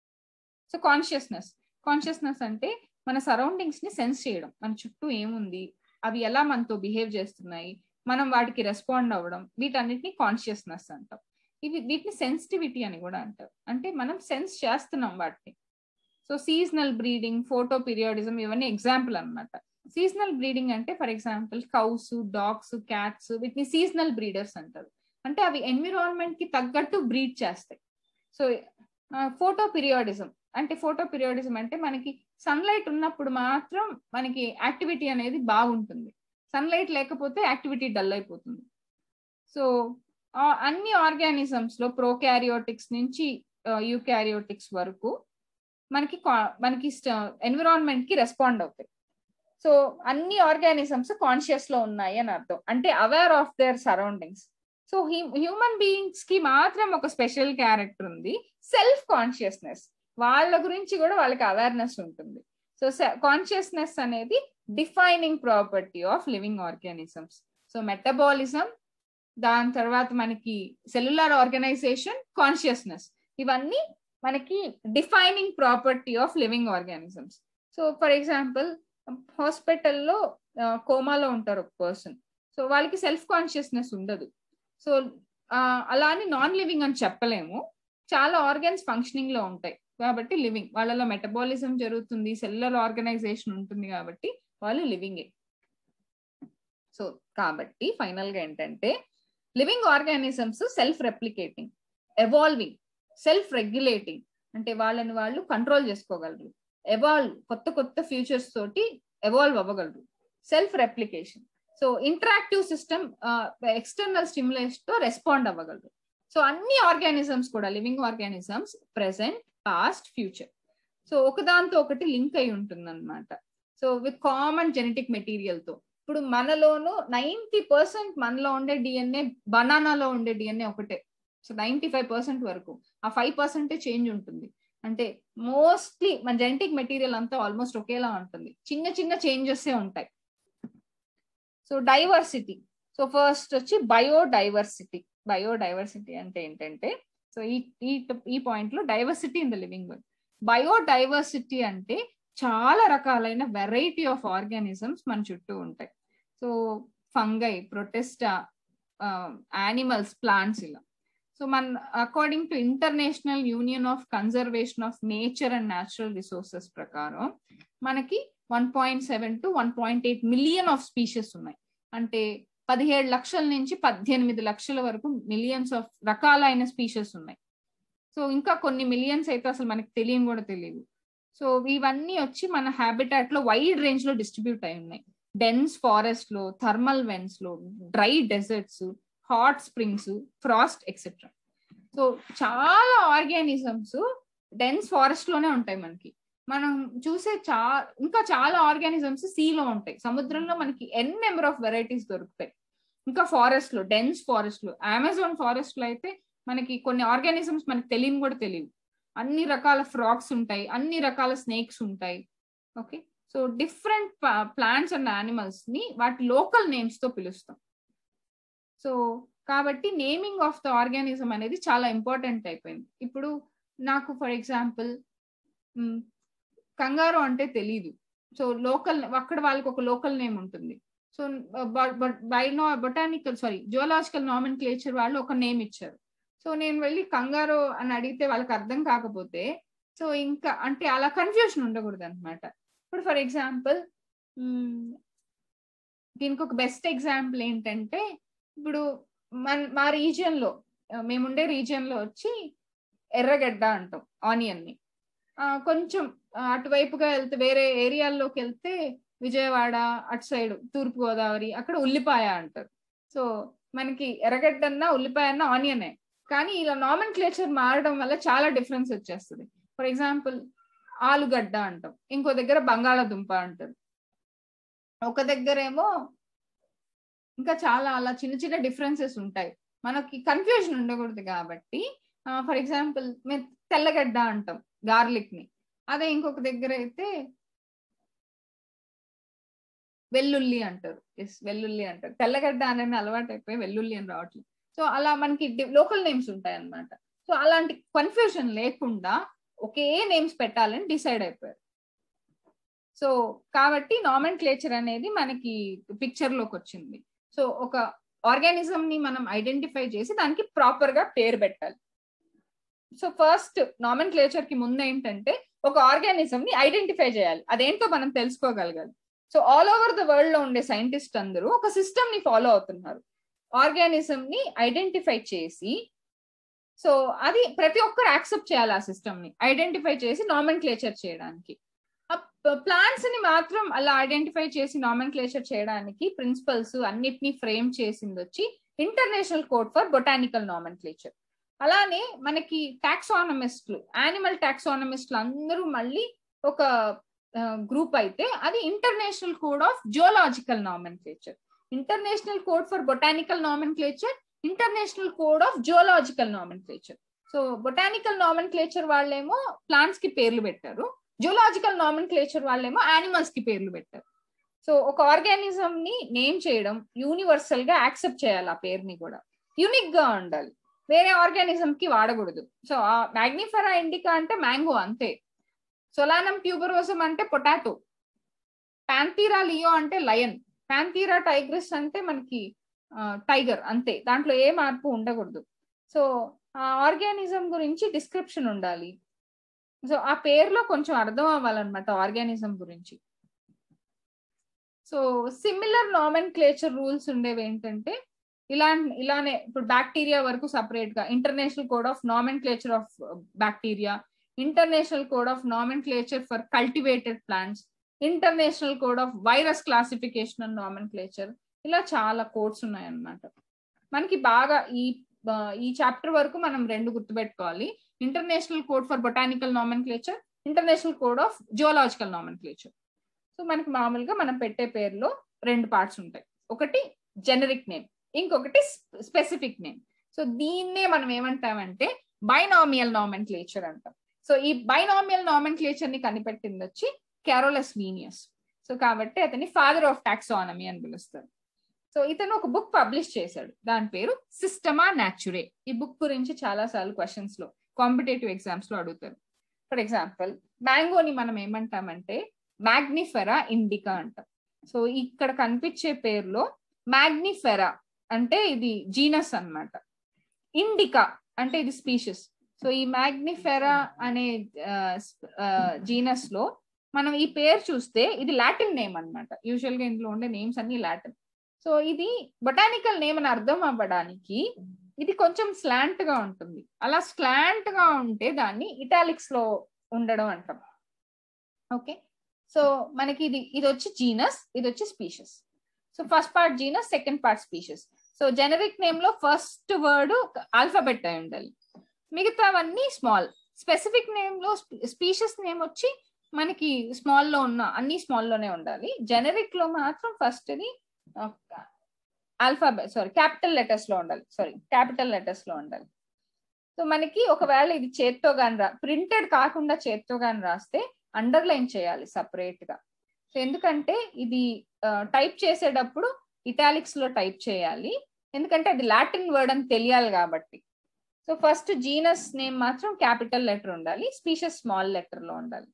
Speaker 1: so consciousness consciousness అంటే మన సరౌండింగ్స్ ని సెన్స్ చేయడం మన చుట్టూ ఏముంది అవి ఎలా మనతో బిహేవ్ చేస్తున్నాయి మనం వాటికి రెస్పాండ్ అవ్వడం వీటన్నిటిని కాన్షియస్నెస్ అంటాం ఇవి వీటిని సెన్సిటివిటీ అని కూడా అంటారు అంటే మనం సెన్స్ చేస్తున్నాం వాటిని so seasonal breeding photoperiodism ఇవన్నీ ఎగ్జాంపుల్ అనమాట సీజనల్ బ్రీడింగ్ అంటే for example cows dogs cats వీటిని సీజనల్ బ్రీడర్స్ అంటారు అంటే అవి ఎన్విరాన్మెంట్ కి తగ్గట్టు బ్రీడ్ చేస్తాయి సో ఫోటో పీరియాడిజం అంటే ఫోటో పీరియాడిజం అంటే మనకి సన్లైట్ ఉన్నప్పుడు మాత్రం మనకి యాక్టివిటీ అనేది బాగుంటుంది సన్లైట్ లేకపోతే యాక్టివిటీ డల్ అయిపోతుంది సో అన్ని ఆర్గానిజమ్స్ లో ప్రోకారియోటిక్స్ నుంచి యూకారియోటిక్స్ వరకు మనకి మనకి ఎన్విరాన్మెంట్ కి రెస్పాండ్ అవుతాయి సో అన్ని ఆర్గానిజమ్స్ కాన్షియస్ లో ఉన్నాయి అని అర్థం అంటే aware of their surroundings so human beings కి మాత్రం ఒక స్పెషల్ క్యారెక్టర్ ఉంది సెల్ఫ్ కాన్షియస్నెస్ వాళ్ళ గురించి కూడా వాళ్ళకి అవేర్నెస్ ఉంటుంది సో కాన్షియస్నెస్ అనేది defining property of living organisms so metabolism దాని తర్వాత మనకి సెల్యులార్ ఆర్గనైజేషన్ కాన్షియస్నెస్ ఇవన్నీ మనకి defining property of living organisms so for example హాస్పిటల్లో కోమాలో ఉంటారు ఒక పర్సన్ సో వాళ్ళకి సెల్ఫ్ కాన్షియస్నెస్ ఉండదు సో అలా అని నాన్ లివింగ్ అని చెప్పలేము చాలా ఆర్గన్స్ ఫంక్షనింగ్ లో ఉంటాయి కాబట్టి లివింగ్ వాళ్ళలో మెటబాలిజం జరుగుతుంది సెల్యులర్ ఆర్గనైజేషన్ ఉంటుంది కాబట్టి వాళ్ళు లివింగే సో కాబట్టి ఫైనల్ గా ఏంటంటే living organisms self replicating evolving self regulating అంటే వాళ్ళని వాళ్ళు కంట్రోల్ చేసుకోగలరు ఎవాల్వ్ కొత్త కొత్త ఫ్యూచర్స్ తోటి ఎవాల్వ్ అవ్వగలరు self replication so interactive system external stimulation తో రెస్పాండ్ అవ్వగలరు సో అన్ని ఆర్గానిజమ్స్ కూడా living organisms present past future so ఒకదాంతో ఒకటి లింక్ అయి ఉంటుంది అనమాట so with common genetic material తో ఇప్పుడు మనలోను నైన్టీ పర్సెంట్ మనలో ఉండే డిఎన్ఏ బనానాలో ఉండే డిఎన్ఏ ఒకటే సో నైన్టీ ఫైవ్ పర్సెంట్ వరకు ఆ ఫైవ్ పర్సెంటే చేంజ్ ఉంటుంది అంటే మోస్ట్లీ మన జెనెటిక్ మెటీరియల్ అంతా ఆల్మోస్ట్ ఒకేలా ఉంటుంది చిన్న చిన్న చేంజెస్ ఉంటాయి సో డైవర్సిటీ సో ఫస్ట్ వచ్చి బయోడైవర్సిటీ బయోడైవర్సిటీ అంటే ఏంటంటే సో ఈ ఈ ఈ పాయింట్ లో diversity in the living world biodiversity అంటే చాలా రకాలైన వెరైటీ ఆఫ్ ఆర్గానిజమ్స్ మన చుట్టూ ఉంటాయి so fungi protista animals plants ఇలా సో మన according to international union of conservation of nature and natural resources ప్రకారం మనకి one point seven to one point eight million of species ఉన్నాయి అంటే పదిహేడు లక్షల నుంచి పద్దెనిమిది లక్షల వరకు మిలియన్స్ ఆఫ్ రకాలైన స్పీషెస్ ఉన్నాయి సో ఇంకా కొన్ని మిలియన్స్ అయితే అసలు మనకి తెలియని కూడా తెలియదు సో ఇవన్నీ వచ్చి మన హ్యాబిటాట్ లో వైడ్ రేంజ్ లో డిస్ట్రిబ్యూట్ అయి ఉన్నాయి డెన్స్ ఫారెస్ట్ లో థర్మల్ వెన్స్ లో dry deserts hot springs frost etcetera so చాలా ఆర్గానిజమ్స్ డెన్స్ ఫారెస్ట్ లోనే ఉంటాయి మనకి మనం చూసే చా ఇంకా చాలా ఆర్గానిజమ్స్ సీలో ఉంటాయి సముద్రంలో మనకి ఎన్ నెంబర్ ఆఫ్ వెరైటీస్ దొరుకుతాయి ఇంకా ఫారెస్ట్ లో డెన్స్ ఫారెస్ట్ లో అమెజాన్ ఫారెస్ట్ లో అయితే మనకి కొన్ని ఆర్గానిజమ్స్ మనకి తెలియని కూడా తెలియదు అన్ని రకాల ఫ్రాక్స్ ఉంటాయి అన్ని రకాల స్నేక్స్ ఉంటాయి okay so different plants and animals ని వాటి లోకల్ నేమ్స్ తో పిలుస్తాం సో కాబట్టి నేమింగ్ ఆఫ్ ద ఆర్గానిజం అనేది చాలా ఇంపార్టెంట్ అయిపోయింది ఇప్పుడు నాకు ఫర్ ఎగ్జాంపుల్ కంగారు అంటే తెలీదు సో లోకల్ అక్కడ వాళ్ళకి ఒక లోకల్ నేమ్ ఉంటుంది so bino botanical sorry geological nomenclature వాళ్ళు ఒక నేమ్ ఇచ్చారు సో నేను వెళ్ళి కంగారు అని అడిగితే వాళ్ళకి అర్థం కాకపోతే సో ఇంకా అంటే అలా కన్ఫ్యూషన్ ఉండకూడదు అనమాట ఇప్పుడు ఫర్ ఎగ్జాంపుల్ దీనికి ఒక బెస్ట్ ఎగ్జాంపుల్ ఏంటంటే ఇప్పుడు మన మా రీజియన్ లో మేముండే రీజియన్ లో వచ్చి ఎర్రగడ్డ అంటాం ఆనియన్ ని కొంచెం అటువైపుగా వెళ్తే వేరే ఏరియాల్లోకి వెళ్తే విజయవాడ అటు సైడ్ తూర్పు గోదావరి అక్కడ ఉల్లిపాయ అంటారు సో మనకి ఎర్రగడ్డ అన్నా ఉల్లిపాయ అన్నా ఆనియనే కానీ ఇలా నామన్ క్లేచర్ మారడం వల్ల చాలా డిఫరెన్స్ వచ్చేస్తుంది ఫర్ ఎగ్జాంపుల్ ఆలుగడ్డ అంటాం ఇంకో దగ్గర బంగాళాదుంప అంటారు ఒక దగ్గర ఏమో ఇంకా చాలా అలా చిన్న చిన్న డిఫరెన్సెస్ ఉంటాయి మనకి కన్ఫ్యూజన్ ఉండకూడదు కాబట్టి ఫర్ ఎగ్జాంపుల్ మేము తెల్లగడ్డ అంటాం గార్లిక్ ని అదే ఇంకొక దగ్గర అయితే వెల్లుల్లి అంటారు ఎస్ వెల్లుల్లి అంటారు తెల్లగడ్డ అనేది అలవాటు అయిపోయి వెల్లుల్లి అని రావట్లేదు సో అలా మనకి లోకల్ నేమ్స్ ఉంటాయి అనమాట సో అలాంటి కన్ఫ్యూజన్ లేకుండా ఒకే నేమ్స్ పెట్టాలని డిసైడ్ అయిపోయారు సో కాబట్టి నామన్ క్లేచర్ అనేది మనకి పిక్చర్ లోకి వచ్చింది సో ఒక ఆర్గానిజం ని మనం ఐడెంటిఫై చేసి దానికి ప్రాపర్ గా పేరు పెట్టాలి సో ఫస్ట్ నామన్ క్లేచర్ కి ముందు ఏంటంటే ఒక ఆర్గానిజం ని ఐడెంటిఫై చేయాలి అదేంటో మనం తెలుసుకోగలగాలి so all over the world లో ఉండే సైంటిస్ట్ అందరూ ఒక సిస్టమ్ ని ఫాలో అవుతున్నారు ఆర్గానిజం ని ఐడెంటిఫై చేసి సో అది ప్రతి ఒక్కరు యాక్సెప్ట్ చేయాలి ఆ సిస్టమ్ ని ఐడెంటిఫై చేసి నామన్ క్లేచర్ చేయడానికి ప్లాంట్స్ ని మాత్రం అలా ఐడెంటిఫై చేసి నామన్ క్లేచర్ చేయడానికి ప్రిన్సిపల్స్ అన్నిటినీ ఫ్రేమ్ చేసింది వచ్చి international code for botanical nomenclature అలానే మనకి టాక్సానమిస్ట్లు యానిమల్ టాక్సానమిస్ట్లు అందరూ మళ్ళీ ఒక గ్రూప్ అయితే అది international code of geological nomenclature international code for botanical nomenclature international code of geological nomenclature so botanical nomenclature వాళ్ళేమో ప్లాంట్స్ కి పేర్లు పెట్టారు జియోలాజికల్ నామన్ క్లేచర్ వాళ్ళేమో యానిమల్స్ కి పేర్లు పెట్టారు సో ఒక ఆర్గానిజం ని నేమ్ చేయడం యూనివర్సల్ గా యాక్సెప్ట్ చేయాలి ఆ పేరుని కూడా యునిక్ గా ఉండాలి వేరే ఆర్గానిజం కి వాడకూడదు సో ఆ మ్యాగ్నిఫెరా ఇండికా అంటే మ్యాంగో అంతే సొలానం ట్యూబరోసమ్ అంటే పొటాటో ప్యాంతీరా లియో అంటే లయన్ ప్యాంతీరా టైగ్రస్ అంటే మనకి టైగర్ అంతే దాంట్లో ఏ మార్పు ఉండకూడదు సో ఆ ఆర్గానిజం గురించి డిస్క్రిప్షన్ ఉండాలి సో ఆ పేరులో కొంచెం అర్థం అవ్వాలన్నమాట ఆర్గానిజం గురించి so similar nomenclature rules ఉండేవి ఏంటంటే ఇలా ఇలానే ఇప్పుడు బ్యాక్టీరియా వరకు సపరేట్ గా international code of nomenclature of bacteria international code of nomenclature for cultivated plants international code of virus classification and nomenclature ఇలా చాలా కోడ్స్ ఉన్నాయన్నమాట మనకి బాగా ఈ ఈ చాప్టర్ వరకు మనం రెండు గుర్తుపెట్టుకోవాలి international code for botanical nomenclature international code of geological nomenclature so మనకి మామూలుగా మనం పెట్టే పేరులో రెండు పార్ట్స్ ఉంటాయి ఒకటి జెనరిక్ నేమ్ ఇంకొకటి స్పెసిఫిక్ నేమ్ సో దీన్నే మనం ఏమంటామంటే బైనామియల్ నామెన్ క్లేచర్ అంటాం సో ఈ బైనామియల్ నామెన్ క్లేచర్ ని కనిపెట్టింది వచ్చి క్యారోలస్ లీనియస్ సో కాబట్టి అతని ఫాదర్ ఆఫ్ టాక్సానమీ అని పిలుస్తారు సో ఇతను ఒక బుక్ పబ్లిష్ చేశాడు దాని పేరు సిస్టమా నాచురే ఈ బుక్ గురించి చాలా సార్లు క్వశ్చన్స్ లో కాంపిటేటివ్ ఎగ్జామ్స్ లో అడుగుతారు ఫర్ ఎగ్జాంపుల్ మ్యాంగోని మనం ఏమంటామంటే మ్యాగ్నిఫెరా ఇండికా అంటాం సో ఇక్కడ కనిపించే పేరులో మ్యాగ్నిఫెరా అంటే ఇది జీనస్ అనమాట ఇండికా అంటే ఇది స్పీషియస్ సో ఈ మ్యాగ్నిఫెరా అనే జీనస్ లో మనం ఈ పేరు చూస్తే ఇది లాటిన్ నేమ్ అనమాట యూజువల్ గా ఇందులో ఉండే నేమ్స్ అన్ని లాటిన్ సో ఇది బొటానికల్ నేమ్ అని అర్థం అవ్వడానికి ఇది కొంచెం స్లాంట్ గా ఉంటుంది అలా స్లాంట్ గా ఉంటే దాన్ని ఇటాలిక్స్ లో ఉండడం అంటాం ఓకే సో మనకి ఇది ఇది వచ్చి జీనస్ ఇది వచ్చి species so first part genus second part species so generic name లో ఫస్ట్ వర్డ్ ఆల్ఫాబెట్ అయి ఉండాలి మిగతావన్నీ స్మాల్ స్పెసిఫిక్ నేమ్ లో స్పీషియస్ నేమ్ వచ్చి మనకి స్మాల్ లో ఉన్న అన్ని స్మాల్ లోనే ఉండాలి జెనరిక్ లో మాత్రం first the alphabet sorry capital letters లో ఉండాలి సారీ క్యాపిటల్ లెటర్స్ లో ఉండాలి సో మనకి ఒకవేళ ఇది చేత్తో గాని రా ప్రింటెడ్ కాకుండా చేత్తో గాని రాస్తే అండర్లైన్ చేయాలి సపరేట్ గా సో ఎందుకంటే ఇది టైప్ చేసేటప్పుడు ఇటాలిక్స్ లో టైప్ చేయాలి ఎందుకంటే అది లాటిన్ వర్డ్ అని తెలియాలి కాబట్టి సో ఫస్ట్ జీనస్ నేమ్ మాత్రం క్యాపిటల్ లెటర్ ఉండాలి స్పీషియస్ స్మాల్ లెటర్ లో ఉండాలి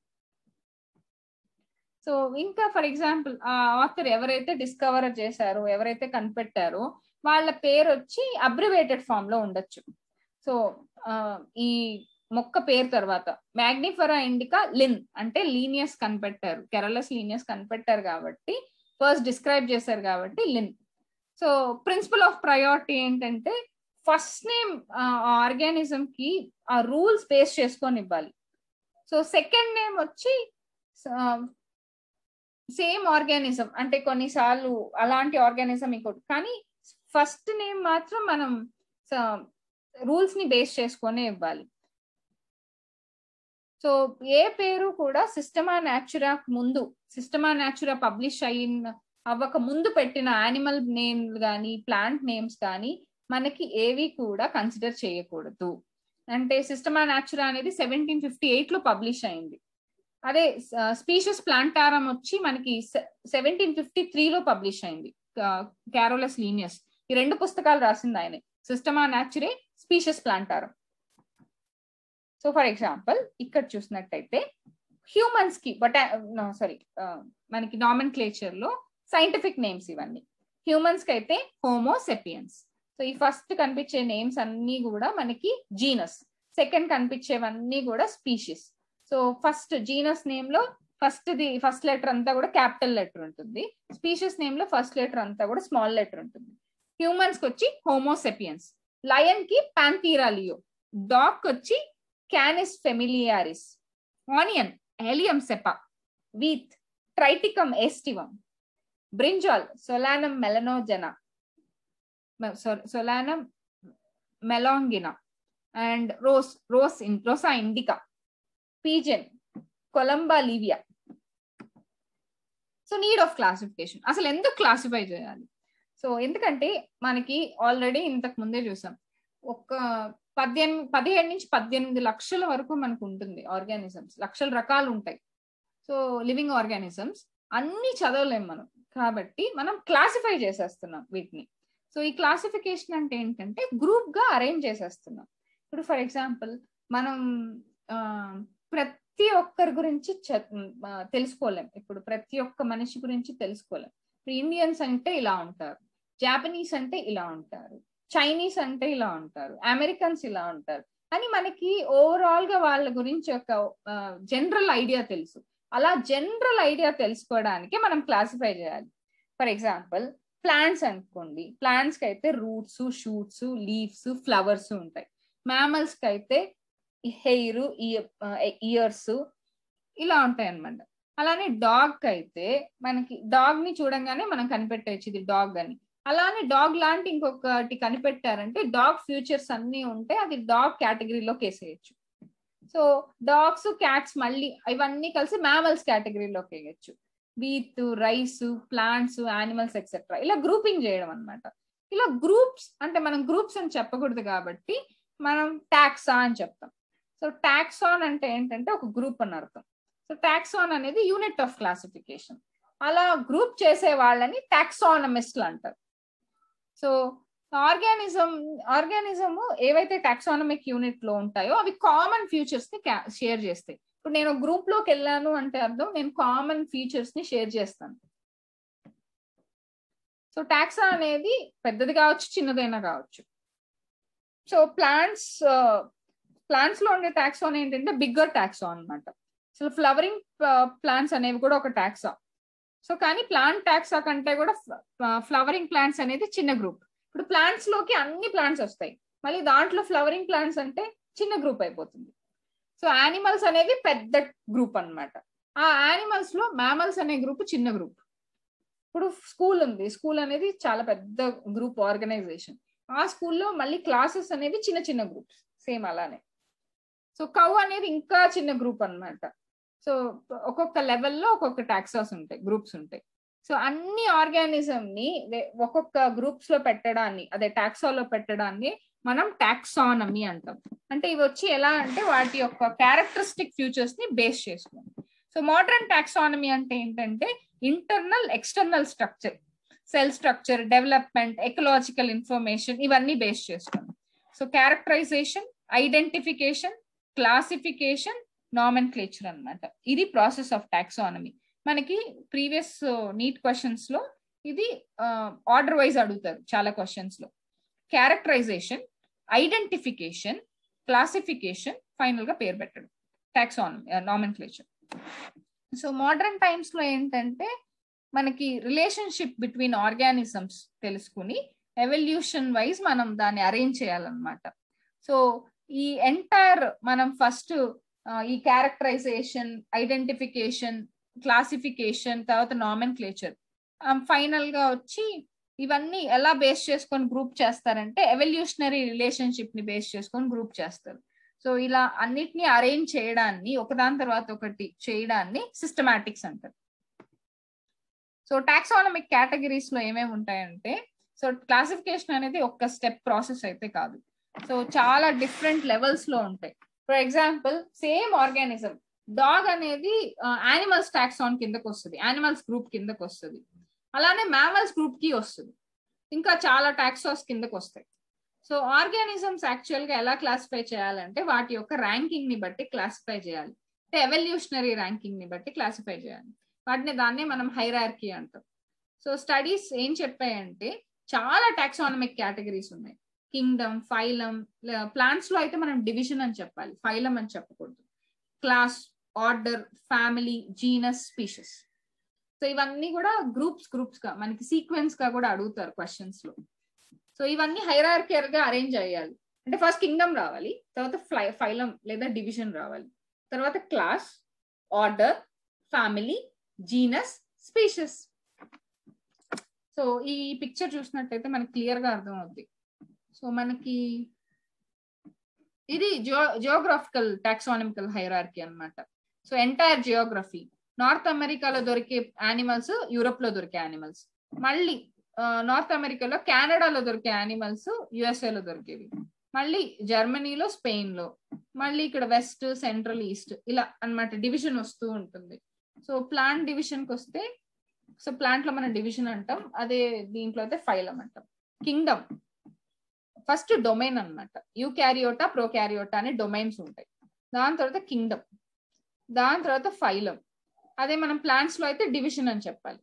Speaker 1: సో ఇంకా ఫర్ ఎగ్జాంపుల్ ఆ ఆథర్ ఎవరైతే డిస్కవర్ చేశారో ఎవరైతే కనిపెట్టారో వాళ్ళ పేరు వచ్చి అబ్రివేటెడ్ ఫామ్ లో ఉండొచ్చు సో ఈ మొక్క పేరు తర్వాత మ్యాగ్నిఫరా ఇండికా లిన్ అంటే లీనియస్ కనిపెట్టారు కెరలస్ లీనియస్ కనిపెట్టారు కాబట్టి ఫస్ట్ డిస్క్రైబ్ చేశారు కాబట్టి Linn so principle of priority ఏంటంటే ఫస్ట్ నేమ్ ఆర్గానిజం కి ఆ రూల్స్ బేస్ చేసుకొని ఇవ్వాలి సో సెకండ్ నేమ్ వచ్చి సేమ్ ఆర్గానిజం అంటే కొన్నిసార్లు అలాంటి ఆర్గానిజం ఇంకోటి కానీ ఫస్ట్ నేమ్ మాత్రం మనం రూల్స్ ని బేస్ చేసుకొని ఇవ్వాలి సో ఏ పేరు కూడా సిస్టమా నాచురా ముందు సిస్టమా నాచురా పబ్లిష్ అయిన అవ్వక ముందు పెట్టిన యానిమల్ నేమ్ కానీ ప్లాంట్ నేమ్స్ కానీ మనకి ఏవి కూడా కన్సిడర్ చేయకూడదు అంటే సిస్టమా నాచురా అనేది సెవెంటీన్ ఫిఫ్టీ ఎయిట్ లో పబ్లిష్ అయింది అదే స్పీషియస్ ప్లాంటారం వచ్చి మనకి సెవెంటీన్ ఫిఫ్టీ త్రీలో పబ్లిష్ అయింది క్యారోలస్ లీనియస్ ఈ రెండు పుస్తకాలు రాసింది ఆయన Systema Naturae Species Plantarum so for example ఇక్కడ చూసినట్టయితే హ్యూమన్స్ కి బట్ సారీ మనకి నామన్ క్లేచర్ లో సైంటిఫిక్ నేమ్స్ ఇవన్నీ హ్యూమన్స్ కి అయితే హోమోసెపియన్స్ సో ఈ ఫస్ట్ కనిపించే నేమ్స్ అన్ని కూడా మనకి జీనస్ సెకండ్ కనిపించేవన్నీ కూడా species so first genus name లో ఫస్ట్ ది ఫస్ట్ లెటర్ అంతా కూడా క్యాపిటల్ లెటర్ ఉంటుంది స్పీషియస్ నేమ్ లో ఫస్ట్ లెటర్ అంతా కూడా స్మాల్ లెటర్ ఉంటుంది హ్యూమన్స్ కి వచ్చి హోమోసెపియన్స్ లయన్ కి ప్యాంతీరాలియో డాగ్ వచ్చి Canis familiaris onion Allium cepa wheat Triticum aestivum brinjal Solanum melongena Solanum melongena and rose rose in Rosa indica pigeon Columba livia so need of classification అసలు ఎందుకు classify చేయాలి so ఎందుకంటే మనకి already ఇంతకు ముందే చూసాం ఒక పద్దెనిమిది పదిహేడు నుంచి పద్దెనిమిది లక్షల వరకు మనకు ఉంటుంది ఆర్గానిజమ్స్ లక్షల రకాలు ఉంటాయి సో లివింగ్ ఆర్గానిజమ్స్ అన్ని చదవలేం మనం కాబట్టి మనం క్లాసిఫై చేసేస్తున్నాం వీటిని సో ఈ క్లాసిఫికేషన్ అంటే ఏంటంటే గ్రూప్ గా అరేంజ్ చేసేస్తున్నాం ఇప్పుడు ఫర్ ఎగ్జాంపుల్ మనం ప్రతి ఒక్కరి గురించి తెలుసుకోలేం ఇప్పుడు ప్రతి ఒక్క మనిషి గురించి తెలుసుకోలేం ఇప్పుడు ఇండియన్స్ అంటే ఇలా ఉంటారు జాపనీస్ అంటే ఇలా ఉంటారు చైనీస్ అంటే ఇలా ఉంటారు అమెరికన్స్ ఇలా ఉంటారు అని మనకి ఓవరాల్ గా వాళ్ళ గురించి ఒక జనరల్ ఐడియా తెలుసు అలా జనరల్ ఐడియా తెలుసుకోవడానికి మనం క్లాసిఫై చేయాలి ఫర్ ఎగ్జాంపుల్ ప్లాంట్స్ అనుకోండి ప్లాంట్స్ కి అయితే రూట్స్ షూట్స్ లీవ్స్ ఫ్లవర్స్ ఉంటాయి మ్యామల్స్ కి అయితే హెయిర్ ఇయర్స్ ఇలా ఉంటాయి అనమాట అలానే డాగ్ కి అయితే మనకి డాగ్ ని చూడంగానే మనం కనిపెట్టవచ్చు ఇది డాగ్ అని అలానే డాగ్ లాంటి ఇంకొకటి కనిపెట్టారంటే డాగ్ ఫ్యూచర్స్ అన్ని ఉంటే అది డాగ్ కేటగిరీలోకి వేసేయచ్చు సో డాగ్స్ క్యాట్స్ మళ్ళీ ఇవన్నీ కలిసి మ్యామల్స్ కేటగిరీలోకి వేయచ్చు wheat rice plants animals etcetera ఇలా గ్రూపింగ్ చేయడం అనమాట ఇలా గ్రూప్స్ అంటే మనం గ్రూప్స్ అని చెప్పకూడదు కాబట్టి మనం టాక్సా అని చెప్తాం సో టాక్సాన్ అంటే ఏంటంటే ఒక గ్రూప్ అని అర్థం సో టాక్సాన్ అనేది యూనిట్ ఆఫ్ క్లాసిఫికేషన్ అలా గ్రూప్ చేసే వాళ్ళని టాక్సానమిస్ట్లు అంటారు సో ఆర్గానిజం ఆర్గానిజం ఏవైతే టాక్సానమిక్ యూనిట్ లో ఉంటాయో అవి కామన్ ఫ్యూచర్స్ ని షేర్ చేస్తాయి ఇప్పుడు నేను గ్రూప్ లోకి వెళ్ళాను అంటే అర్థం నేను కామన్ ఫీచర్స్ ని షేర్ చేస్తాను సో టాక్సా అనేది పెద్దది కావచ్చు చిన్నదైనా కావచ్చు సో ప్లాంట్స్ ప్లాంట్స్ లో ఉండే టాక్సాన్ ఏంటంటే బిగ్గర్ టాక్సా అనమాట అసలు ఫ్లవరింగ్ ప్లాంట్స్ అనేవి కూడా ఒక టాక్సా సో కానీ ప్లాంట్ టాక్సా కంటే కూడా ఫ్లవరింగ్ ప్లాంట్స్ అనేది చిన్న గ్రూప్ ఇప్పుడు ప్లాంట్స్ లోకి అన్ని ప్లాంట్స్ వస్తాయి మళ్ళీ దాంట్లో ఫ్లవరింగ్ ప్లాంట్స్ అంటే చిన్న గ్రూప్ అయిపోతుంది సో యానిమల్స్ అనేది పెద్ద గ్రూప్ అనమాట ఆ యానిమల్స్ లో మ్యామల్స్ అనే గ్రూప్ చిన్న గ్రూప్ ఇప్పుడు స్కూల్ ఉంది స్కూల్ అనేది చాలా పెద్ద గ్రూప్ ఆర్గనైజేషన్ ఆ స్కూల్లో మళ్ళీ క్లాసెస్ అనేవి చిన్న చిన్న గ్రూప్స్ సేమ్ అలానే సో కౌ అనేది ఇంకా చిన్న గ్రూప్ అనమాట సో ఒక్కొక్క లెవెల్లో ఒక్కొక్క టాక్సాస్ ఉంటాయి గ్రూప్స్ ఉంటాయి సో అన్ని ఆర్గానిజం ని ఒక్కొక్క గ్రూప్స్ లో పెట్టడాన్ని అదే టాక్సాలో పెట్టడాన్ని మనం టాక్సానమీ అంటాం అంటే ఇవి వచ్చి ఎలా అంటే వాటి యొక్క క్యారెక్టరిస్టిక్ ఫ్యూచర్స్ ని బేస్ చేసుకున్నాం సో మోడర్న్ టాక్సానమీ అంటే ఏంటంటే internal external structure cell structure development ecological information ఇవన్నీ బేస్ చేస్తాం so characterization identification classification nomenclature అనమాట ఇది ప్రాసెస్ ఆఫ్ టాక్సానమీ మనకి ప్రీవియస్ నీట్ క్వశ్చన్స్ లో ఇది ఆర్డర్ వైజ్ అడుగుతారు చాలా క్వశ్చన్స్ లో క్యారెక్టరైజేషన్ ఐడెంటిఫికేషన్ క్లాసిఫికేషన్ ఫైనల్ గా పేరు పెట్టడం taxonomy nomenclature so modern times లో ఏంటంటే మనకి రిలేషన్షిప్ బిట్వీన్ ఆర్గానిజమ్స్ తెలుసుకుని ఎవల్యూషన్ వైజ్ మనం దాన్ని అరేంజ్ చేయాలన్నమాట సో ఈ ఎంటైర్ మనం ఫస్ట్ ఈ క్యారెక్టరైజేషన్ ఐడెంటిఫికేషన్ క్లాసిఫికేషన్ తర్వాత నామన్ క్లేచర్ ఫైనల్ గా వచ్చి ఇవన్నీ ఎలా బేస్ చేసుకొని గ్రూప్ చేస్తారంటే ఎవల్యూషనరీ రిలేషన్షిప్ ని బేస్ చేసుకొని గ్రూప్ చేస్తారు సో ఇలా అన్నిటిని అరేంజ్ చేయడాన్ని ఒకదాని తర్వాత ఒకటి చేయడాన్ని సిస్టమాటిక్స్ అంటారు సో టాక్సానమిక్ కేటగిరీస్ లో ఏమేమి ఉంటాయంటే సో క్లాసిఫికేషన్ అనేది ఒక్క స్టెప్ ప్రాసెస్ అయితే కాదు సో చాలా డిఫరెంట్ లెవెల్స్ లో ఉంటాయి for example same organism dog అనేది యానిమల్స్ టాక్సాన్ కిందకు వస్తుంది యానిమల్స్ గ్రూప్ కిందకు వస్తుంది అలానే మ్యామల్స్ గ్రూప్ కి వస్తుంది ఇంకా చాలా టాక్సాస్ కిందకు వస్తాయి సో ఆర్గానిజమ్స్ యాక్చువల్ గా ఎలా క్లాసిఫై చేయాలంటే వాటి యొక్క ర్యాంకింగ్ ని బట్టి క్లాసిఫై చేయాలి అంటే ఎవల్యూషనరీ ర్యాంకింగ్ ని బట్టి క్లాసిఫై చేయాలి వాటిని దాన్నే మనం హైరార్కీ అంటాం సో స్టడీస్ ఏం చెప్పాయంటే చాలా టాక్సానమిక్ కేటగిరీస్ ఉన్నాయి కింగ్డమ్ ఫైలం ప్లాంట్స్ లో అయితే మనం డివిజన్ అని చెప్పాలి ఫైలం అని చెప్పకూడదు class order family genus species so ఇవన్నీ కూడా గ్రూప్స్ గ్రూప్స్ గా మనకి సీక్వెన్స్ గా కూడా అడుగుతారు క్వశ్చన్స్ లో సో ఇవన్నీ హైరార్కియల్ గా అరేంజ్ అయ్యాలి అంటే ఫస్ట్ కింగ్డమ్ రావాలి తర్వాత ఫ్లై ఫైలం లేదా డివిజన్ రావాలి తర్వాత class order family genus species so ఈ పిక్చర్ చూసినట్టయితే మనకి క్లియర్ గా అర్థం అవుద్ది సో మనకి ఇది జియో జియోగ్రాఫికల్ టాక్సానమికల్ హైరార్కీ అనమాట సో ఎంటైర్ జియోగ్రఫీ నార్త్ అమెరికాలో దొరికే యానిమల్స్ యూరోప్ లో దొరికే యానిమల్స్ మళ్ళీ నార్త్ అమెరికాలో కెనడాలో దొరికే యానిమల్స్ యుఎస్ఏలో దొరికేవి మళ్ళీ జర్మనీలో స్పెయిన్ లో మళ్ళీ ఇక్కడ వెస్ట్ సెంట్రల్ ఈస్ట్ ఇలా అనమాట డివిజన్ వస్తూ ఉంటుంది సో ప్లాంట్ డివిజన్ కి వస్తే సో ప్లాంట్ లో మనం డివిజన్ అంటాం అదే దీంట్లో అయితే ఫైలం అంటాం కింగ్డమ్ ఫస్ట్ డొమైన్ అనమాట యూ క్యారియోటా ప్రో క్యారియోటా అనే డొమైన్స్ ఉంటాయి దాని తర్వాత కింగ్డమ్ దాని తర్వాత ఫైలం అదే మనం ప్లాంట్స్ లో అయితే డివిజన్ అని చెప్పాలి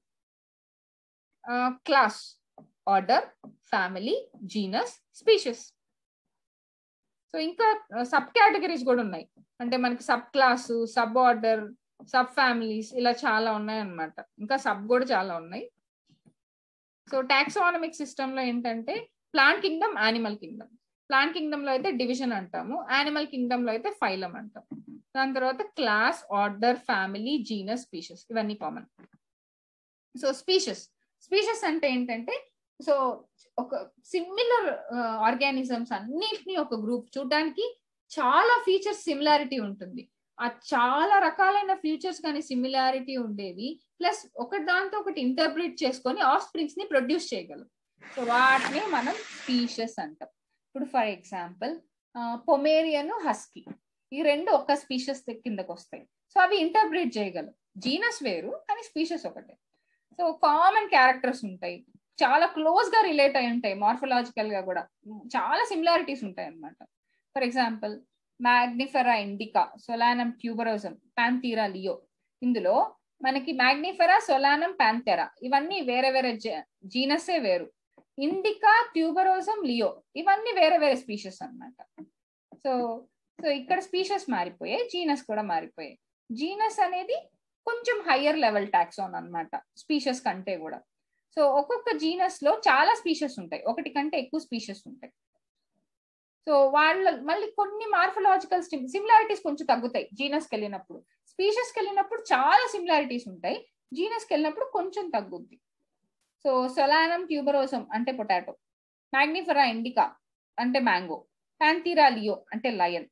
Speaker 1: class order family genus species so ఇంకా సబ్ కేటగిరీస్ కూడా ఉన్నాయి అంటే మనకి sub class sub order sub families ఇలా చాలా ఉన్నాయి అన్నమాట ఇంకా సబ్ కూడా చాలా ఉన్నాయి సో టాక్సానమిక్ సిస్టమ్ లో ఏంటంటే plant kingdom animal kingdom plant kingdom లో అయితే డివిజన్ అంటాము యానిమల్ కింగ్డమ్ లో అయితే ఫైలం అంటాం దాని తర్వాత class order family genus species ఇవన్నీ కామన్ సో స్పీషియస్ స్పీషియస్ అంటే ఏంటంటే సో ఒక సిమిలర్ ఆర్గానిజమ్స్ అన్నిటిని ఒక గ్రూప్ చూడడానికి చాలా ఫీచర్స్ సిమిలారిటీ ఉంటుంది ఆ చాలా రకాలైన ఫీచర్స్ కానీ సిమిలారిటీ ఉండేవి ప్లస్ ఒకటి దాంతో ఒకటి ఇంటర్ప్రిట్ చేసుకొని ఆఫ్ స్ప్రింగ్స్ ని ప్రొడ్యూస్ చేయగలం సో వాటిని మనం స్పీషియస్ అంటాం ఇప్పుడు ఫర్ ఎగ్జాంపుల్ పొమేరియన్ హస్కీ ఈ రెండు ఒక స్పీషియస్ కిందకు వస్తాయి సో అవి ఇంటర్ప్రిట్ చేయగలం జీనస్ వేరు కానీ స్పీషియస్ ఒకటే సో కామన్ క్యారెక్టర్స్ ఉంటాయి చాలా క్లోజ్ గా రిలేట్ అయి ఉంటాయి మార్ఫలాజికల్ గా కూడా చాలా సిమిలారిటీస్ ఉంటాయి అన్నమాట for example Mangifera indica Solanum tuberosum Panthera leo ఇందులో మనకి మ్యాగ్నిఫెరా సొలానం పాంతెరా ఇవన్నీ వేరే వేరే జీనసే వేరు ఇండికా ట్యూబరోజం లియో ఇవన్నీ వేరే వేరే స్పీషియస్ అన్నమాట సో సో ఇక్కడ స్పీషియస్ మారిపోయాయి జీనస్ కూడా మారిపోయాయి జీనస్ అనేది కొంచెం హయ్యర్ లెవెల్ టాక్సాన్ అన్నమాట స్పీషియస్ కంటే కూడా సో ఒక్కొక్క జీనస్ లో చాలా స్పీషియస్ ఉంటాయి ఒకటి కంటే ఎక్కువ స్పీషియస్ ఉంటాయి సో వాళ్ళ మళ్ళీ కొన్ని మార్ఫలాజికల్ సిమిలారిటీస్ కొంచెం తగ్గుతాయి జీనస్కి వెళ్ళినప్పుడు స్పీషియస్కి వెళ్ళినప్పుడు చాలా సిమిలారిటీస్ ఉంటాయి జీనస్కి వెళ్ళినప్పుడు కొంచెం తగ్గుద్ది సో సొలానం ట్యూబరోసం అంటే పొటాటో మ్యాగ్నిఫరా ఇండికా అంటే మ్యాంగో ప్యాంతీరా లియో అంటే lion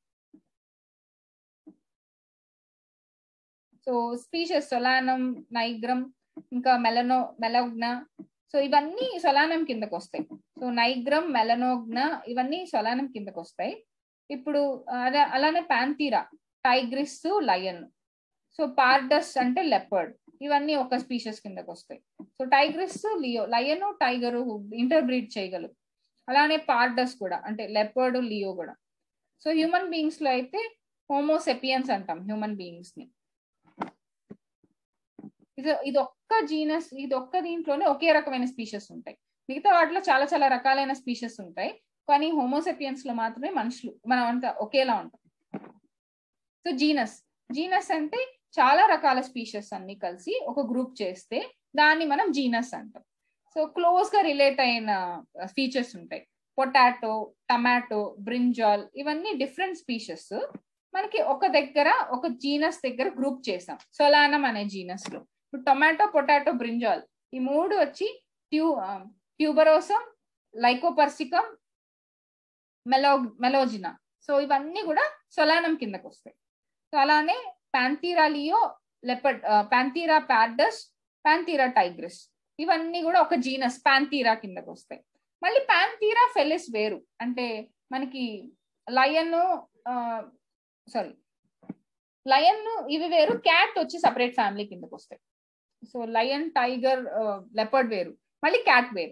Speaker 1: so species Solanum nigrum ఇంకా మెలనో మెలోగ్నా సో ఇవన్నీ సొలానం కిందకు వస్తాయి సో నైగ్రమ్ మెలనోగ్నా ఇవన్నీ సొలానం కిందకు వస్తాయి ఇప్పుడు అదే అలానే Panthera tigris lion so pardus అంటే లెపర్డ్ ఇవన్నీ ఒక స్పీషియస్ కిందకు వస్తాయి so tigris leo lion tiger interbreed చేయగలరు అలానే పార్డస్ కూడా అంటే లెపర్డ్ లియో కూడా సో హ్యూమన్ బీయింగ్స్ లో అయితే హోమోసెపియన్స్ అంటాం హ్యూమన్ బీయింగ్స్ ని ఇది ఇది ఒక్క జీనస్ ఇది ఒక్క దీంట్లోనే ఒకే రకమైన స్పీషెస్ ఉంటాయి మిగతా వాటిలో చాలా చాలా రకాలైన స్పీషెస్ ఉంటాయి కానీ హోమోసెపియన్స్ లో మాత్రమే మనుషులు మనం అంతా ఒకేలా ఉంటాం సో జీనస్ జీనస్ అంటే చాలా రకాల స్పీషెస్ అన్ని కలిసి ఒక గ్రూప్ చేస్తే దాన్ని మనం జీనస్ అంటాం సో క్లోజ్ గా రిలేట్ అయిన ఫీచర్స్ ఉంటాయి పొటాటో టమాటో బ్రింజాల్ ఇవన్నీ డిఫరెంట్ స్పీషెస్ మనకి ఒక దగ్గర ఒక జీనస్ దగ్గర గ్రూప్ చేసాం సొలానం అనే జీనస్ లో ఇప్పుడు టొమాటో పొటాటో బ్రింజాల్ ఈ మూడు వచ్చి ట్యూ ట్యూబరోసం లైకోపర్సికం మెలో మెలోజినా సో ఇవన్నీ కూడా సొలానం కిందకు వస్తాయి సో అలానే ప్యాంతీరా లియో లెపడ్ ప్యాంతీరా ప్యార్డస్ ప్యాంతీరా టైగ్రస్ ఇవన్నీ కూడా ఒక జీనస్ ప్యాంతీరా కిందకు వస్తాయి మళ్ళీ ప్యాంతీరా ఫెలిస్ వేరు అంటే మనకి లయన్ సారీ లయన్ ఇవి వేరు క్యాట్ వచ్చి సపరేట్ ఫ్యామిలీ కిందకు వస్తాయి సో లయన్ టైగర్ లెపర్డ్ వేరు మళ్ళీ క్యాట్ వేరు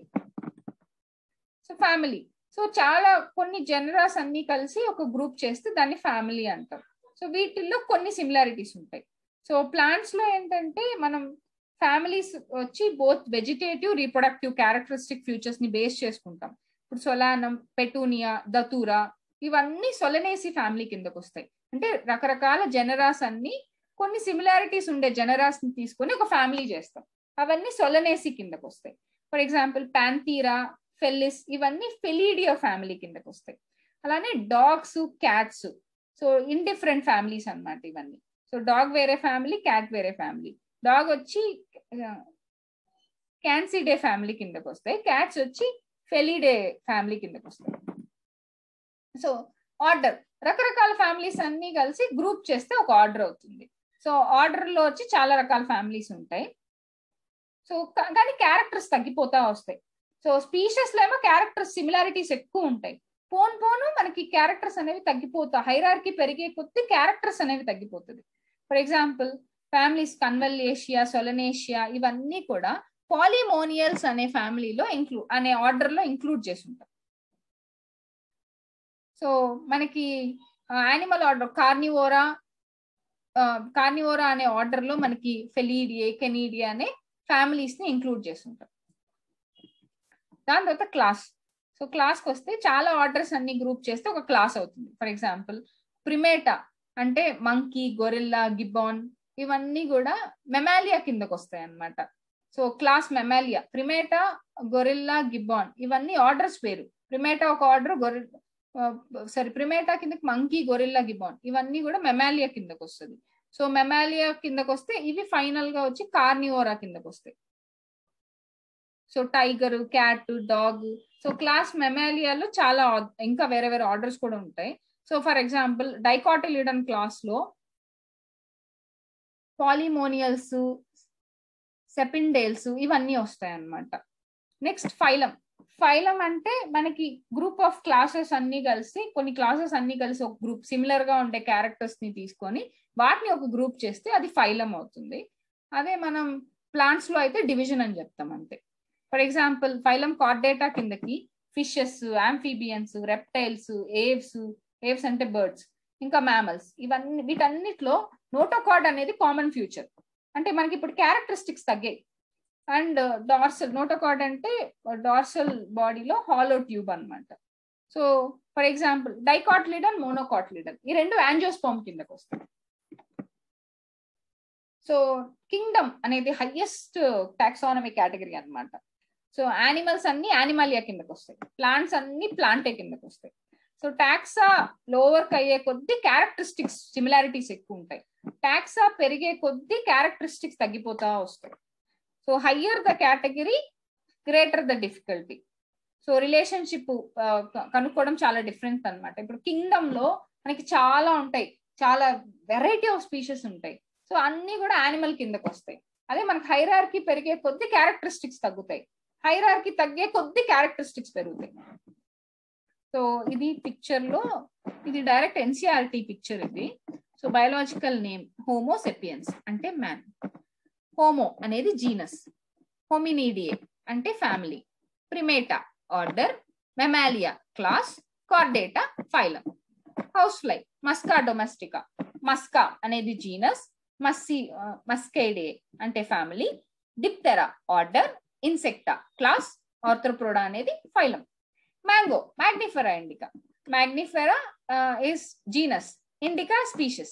Speaker 1: సో ఫ్యామిలీ సో చాలా కొన్ని జనరాస్ అన్ని కలిసి ఒక గ్రూప్ చేస్తే దాన్ని ఫ్యామిలీ అంటాం సో వీటిల్లో కొన్ని సిమిలారిటీస్ ఉంటాయి సో ప్లాంట్స్ లో ఏంటంటే మనం ఫ్యామిలీస్ వచ్చి both vegetative reproductive characteristic futures ని బేస్ చేసుకుంటాం ఇప్పుడు సొలానం పెటూనియా దతూరా ఇవన్నీ సొలనేసి ఫ్యామిలీ కిందకు వస్తాయి అంటే రకరకాల జనరాస్ అన్ని కొన్ని సిమిలారిటీస్ ఉండే జనరాస్ ని తీసుకొని ఒక ఫ్యామిలీ చేస్తాం అవన్నీ సొలనేసి కిందకు వస్తాయి ఫర్ ఎగ్జాంపుల్ ప్యాంతీరా ఫెల్లిస్ ఇవన్నీ ఫెలీడియో ఫ్యామిలీ కిందకు వస్తాయి అలానే dogs cats so in different families అనమాట ఇవన్నీ సో డాగ్ వేరే ఫ్యామిలీ క్యాట్ వేరే ఫ్యామిలీ డాగ్ వచ్చి క్యాన్సిడే ఫ్యామిలీ కిందకు వస్తాయి క్యాట్స్ వచ్చి ఫెలిడే ఫ్యామిలీ కిందకు వస్తాయి సో ఆర్డర్ రకరకాల ఫ్యామిలీస్ అన్ని కలిసి గ్రూప్ చేస్తే ఒక ఆర్డర్ అవుతుంది సో ఆర్డర్ లో వచ్చి చాలా రకాల ఫ్యామిలీస్ ఉంటాయి సో కానీ క్యారెక్టర్స్ తగ్గిపోతా వస్తాయి సో స్పీషెస్ లో ఏమో క్యారెక్టర్స్ సిమిలారిటీస్ ఎక్కువ ఉంటాయి పోన్ పోను మనకి క్యారెక్టర్స్ అనేవి తగ్గిపోతా హైరార్కి పెరిగే కొద్దీ క్యారెక్టర్స్ అనేవి తగ్గిపోతుంది for example families Convolvulaceae Solanaceae ఇవన్నీ కూడా పాలిమోనియల్స్ అనే ఫ్యామిలీలో ఇంక్లూడ్ అనే ఆర్డర్ లో ఇంక్లూడ్ చేసి ఉంటాం సో మనకి యానిమల్ ఆర్డర్ కార్నివోరా కార్నివోరా అనే ఆర్డర్ లో మనకి ఫెలీడియే కెనీడియా అనే ఫ్యామిలీస్ ని ఇంక్లూడ్ చేస్తుంటాం దాని తర్వాత క్లాస్ సో క్లాస్ కి వస్తే చాలా ఆర్డర్స్ అన్ని గ్రూప్ చేస్తే ఒక క్లాస్ అవుతుంది ఫర్ ఎగ్జాంపుల్ ప్రిమేటా అంటే మంకీ గొరిల్లా గిబాన్ ఇవన్నీ కూడా మెమాలియా కిందకు వస్తాయి అన్నమాట so class Mammalia Primata gorilla gibbon ఇవన్నీ ఆర్డర్స్ పేరు ప్రిమేటా ఒక ఆర్డర్ గొరిల్ సారీ ప్రిమేటా కిందకి మంకీ గొరిల్లా గిబాన్ ఇవన్నీ కూడా మెమాలియా కిందకు వస్తుంది సో మెమాలియా కిందకు వస్తే ఇవి ఫైనల్ గా వచ్చి కార్నివోరా కిందకు వస్తాయి so tiger cat dog so class మెమాలియాలో చాలా ఇంకా వేరే వేరే ఆర్డర్స్ కూడా ఉంటాయి so for example dicotyledon class లో పాలిమోనియల్స్ సెపిండేల్స్ ఇవన్నీ వస్తాయి అన్నమాట నెక్స్ట్ ఫైలం ఫైలం అంటే మనకి గ్రూప్ ఆఫ్ క్లాసెస్ అన్ని కలిసి కొన్ని క్లాసెస్ అన్ని కలిసి ఒక గ్రూప్ సిమిలర్ గా ఉండే క్యారెక్టర్స్ ని తీసుకొని వాటిని ఒక గ్రూప్ చేస్తే అది ఫైలం అవుతుంది అదే మనం ప్లాంట్స్ లో అయితే డివిజన్ అని చెప్తాం అంతే ఫర్ ఎగ్జాంపుల్ ఫైలం కార్డేటా కిందకి fishes amphibians reptiles Aves Aves అంటే బర్డ్స్ ఇంకా మ్యామల్స్ ఇవన్నీ వీటన్నిటిలో నోటోకార్డ్ అనేది కామన్ ఫ్యూచర్ అంటే మనకి ఇప్పుడు క్యారెక్టరిస్టిక్స్ తగ్గాయి అండ్ డార్సల్ నోటోకార్డ్ అంటే డార్సల్ బాడీలో హాలో ట్యూబ్ అనమాట so for example dicotyledon monocotyledon ఈ రెండు యాంజోస్పామ్ కిందకు వస్తాయి సో కింగ్డమ్ అనేది హైయెస్ట్ టాక్సానమీ కేటగిరీ అనమాట సో యానిమల్స్ అన్ని యానిమలియా కిందకు వస్తాయి ప్లాంట్స్ అన్ని ప్లాంటే కిందకు వస్తాయి సో టాక్సా లోవర్ అయ్యే కొద్దీ క్యారెక్టరిస్టిక్స్ సిమిలారిటీస్ ఎక్కువ ఉంటాయి టాక్సా పెరిగే కొద్దీ క్యారెక్టరిస్టిక్స్ తగ్గిపోతా వస్తాయి so higher the category greater the difficulty so relationship కనుక్కోవడం చాలా డిఫరెంట్ అనమాట ఇప్పుడు కింగ్డమ్ లో మనకి చాలా ఉంటాయి చాలా వెరైటీ ఆఫ్ స్పీషెస్ ఉంటాయి సో అన్ని కూడా యానిమల్ కిందకు వస్తాయి అదే మనకి హైరార్కీ పెరిగే కొద్దీ క్యారెక్టరిస్టిక్స్ తగ్గుతాయి హైరార్కీ తగ్గే కొద్దీ క్యారెక్టరిస్టిక్స్ పెరుగుతాయి సో ఇది పిక్చర్ లో ఇది డైరెక్ట్ ఎన్సీఆర్టీ పిక్చర్ ఇది సో బయోలాజికల్ నేమ్ హోమోసెపియన్స్ అంటే మ్యాన్ హోమో అనేది జీనస్ హోమినీడియే అంటే family Primata order Mammalia class Chordata phylum house fly Musca domestica Musca అనేది జీనస్ మస్సి మస్కైడే అంటే family Diptera order Insecta class Arthropoda అనేది phylum mango Mangifera indica Mangifera is genus indica species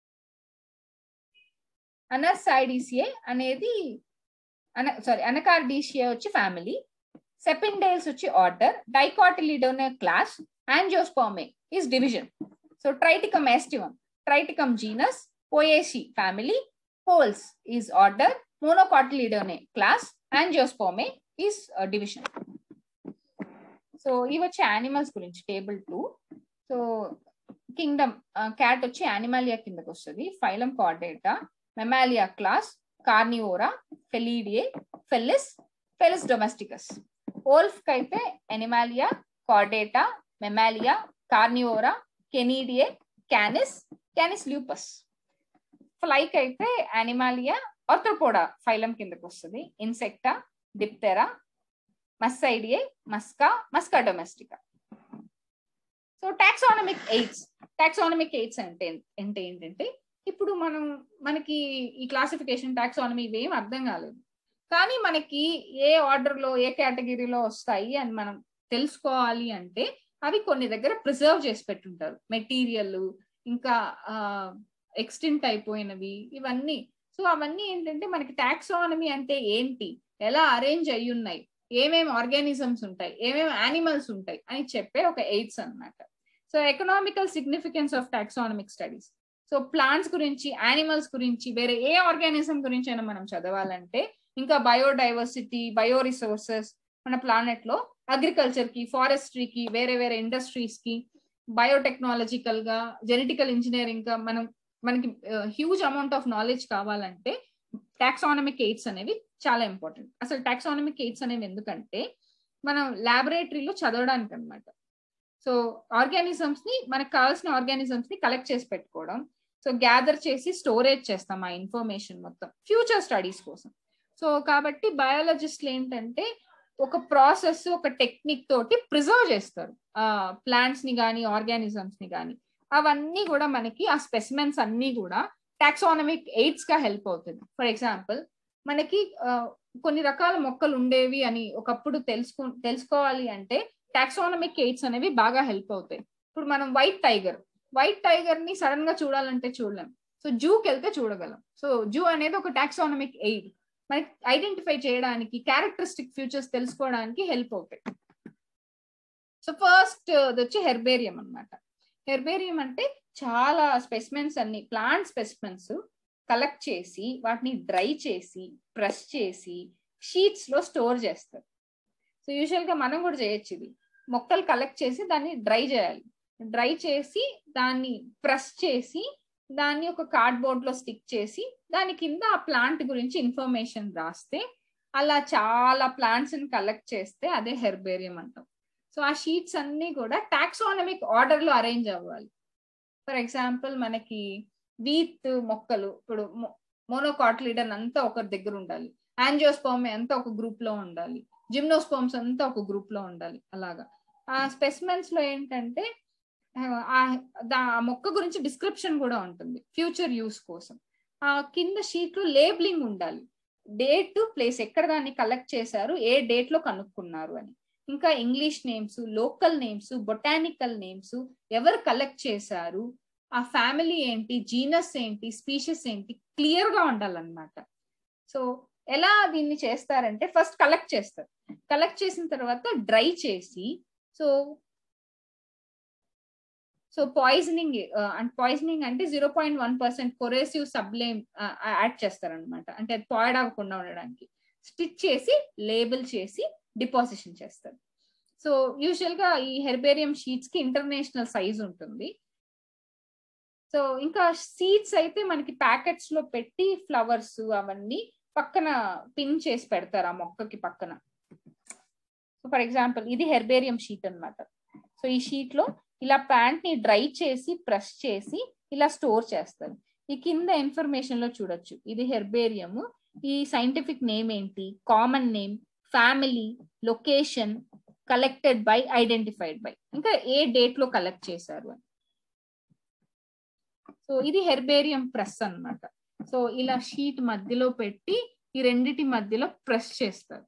Speaker 1: అనర్సైడిసియే అనేది అన sorry Anacardiaceae వచ్చి family Sapindales వచ్చి order Dicotyledonae class Angiospermae is division so Triticum ఎస్టివం ట్రైటికమ్ genus Poaceae family Poales is order Monocotyledonae class Angiospermae is division so ఇవి వచ్చి animals గురించి table two so kingdom cat వచ్చి Animalia కిందకి వస్తుంది phylum Chordata Mammalia class Carnivora Felidae Felis Felis domesticus wolf కి అయితే Animalia Chordata Mammalia Carnivora Canidae Canis Canis lupus ఫ్లైక్ అయితే యానిమాలియా ఆర్థ్రోపోడా ఫైలం కిందకి వస్తుంది Insecta Diptera Muscidae Musca Musca domestica so taxonomic aids taxonomic aids అంటే అంటే ఏంటంటే ఇప్పుడు మనం మనకి ఈ క్లాసిఫికేషన్ టాక్సానమీ ఇవేం అర్థం కాలేదు కానీ మనకి ఏ ఆర్డర్ లో ఏ కేటగిరీలో వస్తాయి అని మనం తెలుసుకోవాలి అంటే అవి కొన్ని దగ్గర ప్రిజర్వ్ చేసి పెట్టుంటారు మెటీరియల్ ఇంకా ఎక్స్టెంట్ అయిపోయినవి ఇవన్నీ సో అవన్నీ ఏంటంటే మనకి టాక్సానమీ అంటే ఏంటి ఎలా అరేంజ్ అయ్యి ఉన్నాయి ఏమేమి ఆర్గానిజమ్స్ ఉంటాయి ఏమేమి యానిమల్స్ ఉంటాయి అని చెప్పే ఒక ఎయిడ్స్ అనమాట so economical significance of taxonomic studies so plants గురించి యానిమల్స్ గురించి వేరే ఏ ఆర్గానిజం గురించి అయినా మనం చదవాలంటే ఇంకా బయోడైవర్సిటీ బయో రిసోర్సెస్ మన ప్లానెట్ లో అగ్రికల్చర్ కి ఫారెస్ట్రీకి వేరే వేరే ఇండస్ట్రీస్ కి బయోటెక్నాలజికల్ గా జెనెటికల్ ఇంజనీరింగ్ గా మనం మనకి హ్యూజ్ అమౌంట్ ఆఫ్ నాలెడ్జ్ కావాలంటే టాక్సానమిక్ ఎయిడ్స్ అనేవి చాలా ఇంపార్టెంట్ అసలు టాక్సానమిక్ ఎయిడ్స్ అనేవి ఎందుకంటే మనం ల్యాబొరేటరీలో చదవడానికి అనమాట సో ఆర్గానిజమ్స్ ని మనకు కావాల్సిన ఆర్గానిజమ్స్ ని కలెక్ట్ చేసి పెట్టుకోవడం సో గ్యాదర్ చేసి స్టోరేజ్ చేస్తాం ఆ ఇన్ఫర్మేషన్ మొత్తం ఫ్యూచర్ స్టడీస్ కోసం సో కాబట్టి బయాలజిస్ట్లు ఏంటంటే ఒక ప్రాసెస్ ఒక టెక్నిక్ తోటి ప్రిజర్వ్ చేస్తారు ఆ ప్లాంట్స్ ని కానీ ఆర్గానిజమ్స్ ని కానీ అవన్నీ కూడా మనకి ఆ స్పెసిమెన్స్ అన్ని కూడా టాక్సానమిక్ ఎయిడ్స్ గా హెల్ప్ అవుతుంది ఫర్ ఎగ్జాంపుల్ మనకి కొన్ని రకాల మొక్కలు ఉండేవి అని ఒకప్పుడు తెలుసుకో తెలుసుకోవాలి అంటే టాక్సానమిక్ ఎయిడ్స్ అనేవి బాగా హెల్ప్ అవుతాయి ఇప్పుడు మనం వైట్ టైగర్ వైట్ టైగర్ ని సడన్ గా చూడాలంటే చూడలేం సో జూకి వెళ్తే చూడగలం సో జూ అనేది ఒక టాక్సానమిక్ ఎయిడ్ మనకి ఐడెంటిఫై చేయడానికి క్యారెక్టరిస్టిక్ ఫ్యూచర్స్ తెలుసుకోవడానికి హెల్ప్ అవుతాయి సో ఫస్ట్ వచ్చి హెర్బేరియం అనమాట హెర్బేరియం అంటే చాలా స్పెసిమెన్స్ అన్ని ప్లాంట్ స్పెసిమెన్స్ కలెక్ట్ చేసి వాటిని డ్రై చేసి ప్రెస్ చేసి షీట్స్ లో స్టోర్ చేస్తారు సో యూజువల్ గా మనం కూడా చేయొచ్చు ఇది మొక్కలు కలెక్ట్ చేసి దాన్ని డ్రై చేయాలి డ్రై చేసి దాన్ని ప్రెస్ చేసి దాన్ని ఒక కార్డ్బోర్డ్ లో స్టిక్ చేసి దాని కింద ఆ ప్లాంట్ గురించి ఇన్ఫర్మేషన్ రాస్తే అలా చాలా ప్లాంట్స్ ని కలెక్ట్ చేస్తే అదే హెర్బేరియం అంటాం సో ఆ షీట్స్ అన్ని కూడా టాక్సానమిక్ ఆర్డర్ లో అరేంజ్ అవ్వాలి ఫర్ ఎగ్జాంపుల్ మనకి వీత్ మొక్కలు ఇప్పుడు మోనోకాట్లీడన్ అంతా ఒకరి దగ్గర ఉండాలి యాంజియోస్పోమ్ అంతా ఒక గ్రూప్ లో ఉండాలి జిమ్నోస్పోమ్స్ అంతా ఒక గ్రూప్ లో ఉండాలి అలాగా ఆ స్పెసిమెన్స్ లో ఏంటంటే ఆ మొక్క గురించి డిస్క్రిప్షన్ కూడా ఉంటుంది ఫ్యూచర్ యూస్ కోసం ఆ కింద షీట్ లో లేబులింగ్ ఉండాలి డేట్ ప్లేస్ ఎక్కడ దాన్ని కలెక్ట్ చేశారు ఏ డేట్ లో కనుక్కున్నారు అని ఇంకా English names local names botanical names ఎవరు కలెక్ట్ చేశారు ఆ ఫ్యామిలీ ఏంటి జీనస్ ఏంటి స్పీషియస్ ఏంటి క్లియర్ గా ఉండాలన్నమాట సో ఎలా దీన్ని చేస్తారంటే ఫస్ట్ కలెక్ట్ చేస్తారు కలెక్ట్ చేసిన తర్వాత డ్రై చేసి so so poisoning and poisoning అంటే zero point one percent corrosive sublimate add చేస్తారనమాట అంటే అది పాయిడ్ అవ్వకుండా ఉండడానికి స్టిచ్ చేసి లేబుల్ చేసి డిపాజిషన్ చేస్తారు సో యూజువల్ గా ఈ హెర్బేరియం షీట్స్ కి ఇంటర్నేషనల్ సైజ్ ఉంటుంది సో ఇంకా సీడ్స్ అయితే మనకి ప్యాకెట్స్ లో పెట్టి ఫ్లవర్స్ అవన్నీ పక్కన పిన్ చేసి పెడతారు ఆ మొక్కకి పక్కన సో ఫర్ ఎగ్జాంపుల్ ఇది హెర్బేరియం షీట్ అనమాట సో ఈ షీట్ లో ఇలా ప్యాంట్ ని డ్రై చేసి ప్రెస్ చేసి ఇలా స్టోర్ చేస్తారు ఈ కింద ఇన్ఫర్మేషన్ లో చూడొచ్చు ఇది హెర్బేరియం ఈ సైంటిఫిక్ నేమ్ ఏంటి common name family location collected by identified by ఇంకా ఏ డేట్ లో కలెక్ట్ చేశారు అని సో ఇది హెర్బేరియం ప్రెస్ అనమాట సో ఇలా షీట్ మధ్యలో పెట్టి ఈ రెండిటి మధ్యలో ప్రెస్ చేస్తారు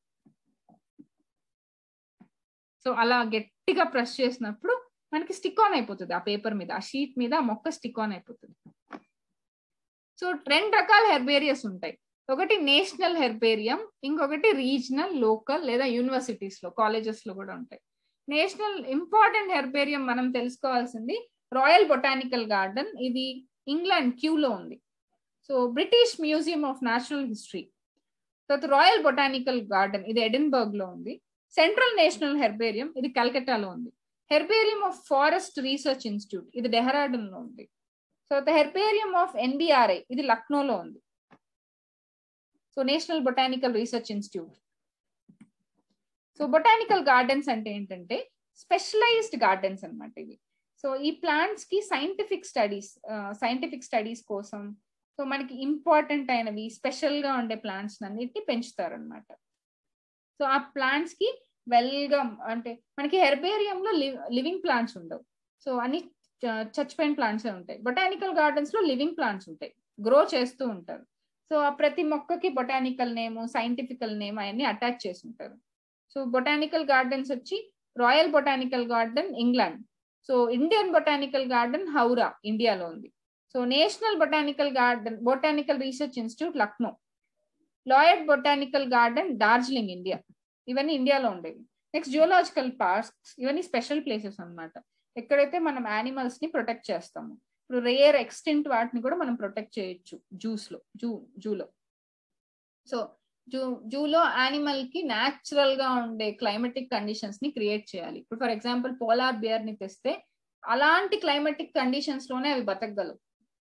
Speaker 1: సో అలా గట్టిగా ప్రెస్ చేసినప్పుడు మనకి స్టిక్ ఆన్ అయిపోతుంది ఆ పేపర్ మీద ఆ షీట్ మీద ఆ మొక్క స్టిక్ ఆన్ అయిపోతుంది సో రెండు రకాల హెర్బేరియస్ ఉంటాయి ఒకటి నేషనల్ హెర్బేరియం ఇంకొకటి రీజనల్ లోకల్ లేదా యూనివర్సిటీస్ లో కాలేజెస్ లో కూడా ఉంటాయి నేషనల్ ఇంపార్టెంట్ హెర్బేరియం మనం తెలుసుకోవాల్సింది రాయల్ బొటానికల్ గార్డెన్ ఇది ఇంగ్లాండ్ క్యూలో ఉంది so British Museum of National History తర్వాత రాయల్ బొటానికల్ గార్డెన్ ఇది ఎడిన్బర్గ్ లో ఉంది సెంట్రల్ నేషనల్ హెర్బేరియం ఇది కల్కటాలో ఉంది Herbarium of Forest Research Institute ఇది డెహ్రాడూన్ లో ఉంది so the herbarium of NBRI ఇది లక్నోలో ఉంది so National Botanical Research institute so botanical gardens అంటే ఏంటంటే స్పెషలైజ్డ్ గార్డెన్స్ అనమాట ఇవి సో ఈ ప్లాంట్స్ కి సైంటిఫిక్ స్టడీస్ సైంటిఫిక్ స్టడీస్ కోసం సో మనకి ఇంపార్టెంట్ అయినవి స్పెషల్ గా ఉండే ప్లాంట్స్ అన్నిటిని పెంచుతారు అనమాట సో ఆ ప్లాంట్స్ కి వెల్ గా అంటే మనకి హెర్బేరియం లో లివింగ్ ప్లాంట్స్ ఉండవు సో అన్ని చచ్చిపోయిన ప్లాంట్స్ ఉంటాయి బొటానికల్ గార్డెన్స్ లో లివింగ్ ప్లాంట్స్ ఉంటాయి గ్రో చేస్తూ ఉంటారు సో ఆ ప్రతి మొక్కకి బొటానికల్ నేమ్ సైంటిఫికల్ నేమ్ అవన్నీ అటాచ్ చేసి ఉంటారు సో బొటానికల్ గార్డెన్స్ వచ్చి Royal Botanical Garden England so Indian Botanical Garden Howrah ఇండియాలో ఉంది so National Botanical Garden Botanical Research Institute Lucknow Lloyd Botanical Garden Darjeeling India ఇవన్నీ ఇండియాలో ఉండేవి నెక్స్ట్ జియోలాజికల్ పార్క్స్ ఇవన్నీ స్పెషల్ ప్లేసెస్ అనమాట ఎక్కడైతే మనం యానిమల్స్ ని ప్రొటెక్ట్ చేస్తాము ఇప్పుడు రేర్ ఎక్స్టెంట్ వాటిని కూడా మనం ప్రొటెక్ట్ చేయొచ్చు జూస్ లో జూ జూలో సో జూ జూలో యానిమల్ కి న్యాచురల్ గా ఉండే క్లైమేటిక్ కండిషన్స్ ని క్రియేట్ చేయాలి ఇప్పుడు ఫర్ ఎగ్జాంపుల్ పోలార్ బియర్ ని తెస్తే అలాంటి క్లైమేటిక్ కండిషన్స్ లోనే అవి బతకగలవు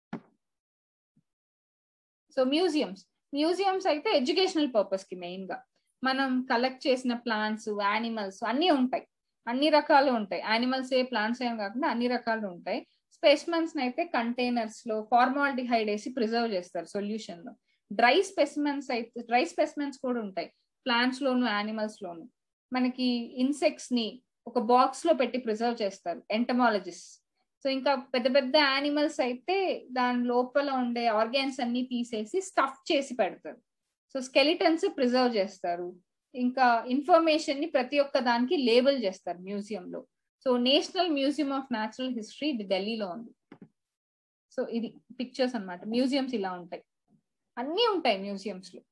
Speaker 1: సో మ్యూజియంస్ మ్యూజియంస్ అయితే ఎడ్యుకేషనల్ పర్పస్ కి మెయిన్ గా మనం కలెక్ట్ చేసిన ప్లాంట్స్ యానిమల్స్ అన్ని ఉంటాయి అన్ని రకాలు ఉంటాయి యానిమల్స్ ఏ ప్లాంట్స్ ఏం కాకుండా అన్ని రకాలు ఉంటాయి స్పెసిమెన్స్ అయితే కంటైనర్స్ లో ఫార్మాలిడిహైడ్ వేసి ప్రిజర్వ్ చేస్తారు సొల్యూషన్ లో డ్రై స్పెసిమెన్స్ అయితే డ్రై స్పెసిమెన్స్ కూడా ఉంటాయి ప్లాంట్స్ లోను యానిమల్స్ లోను మనకి ఇన్సెక్ట్స్ ని ఒక బాక్స్ లో పెట్టి ప్రిజర్వ్ చేస్తారు ఎంటమాలజిస్ట్ సో ఇంకా పెద్ద పెద్ద యానిమల్స్ అయితే దాని లోపల ఉండే ఆర్గాన్స్ అన్ని తీసేసి స్టఫ్ చేసి పెడతారు సో స్కెలిటన్స్ ప్రిజర్వ్ చేస్తారు ఇంకా ఇన్ఫర్మేషన్ ని ప్రతి ఒక్క దానికి లేబుల్ చేస్తారు మ్యూజియం లో so National Museum of Natural History ఇది ఢిల్లీలో ఉంది సో ఇది పిక్చర్స్ అన్నమాట మ్యూజియంస్ ఇలా ఉంటాయి అన్నీ ఉంటాయి మ్యూజియంస్ లో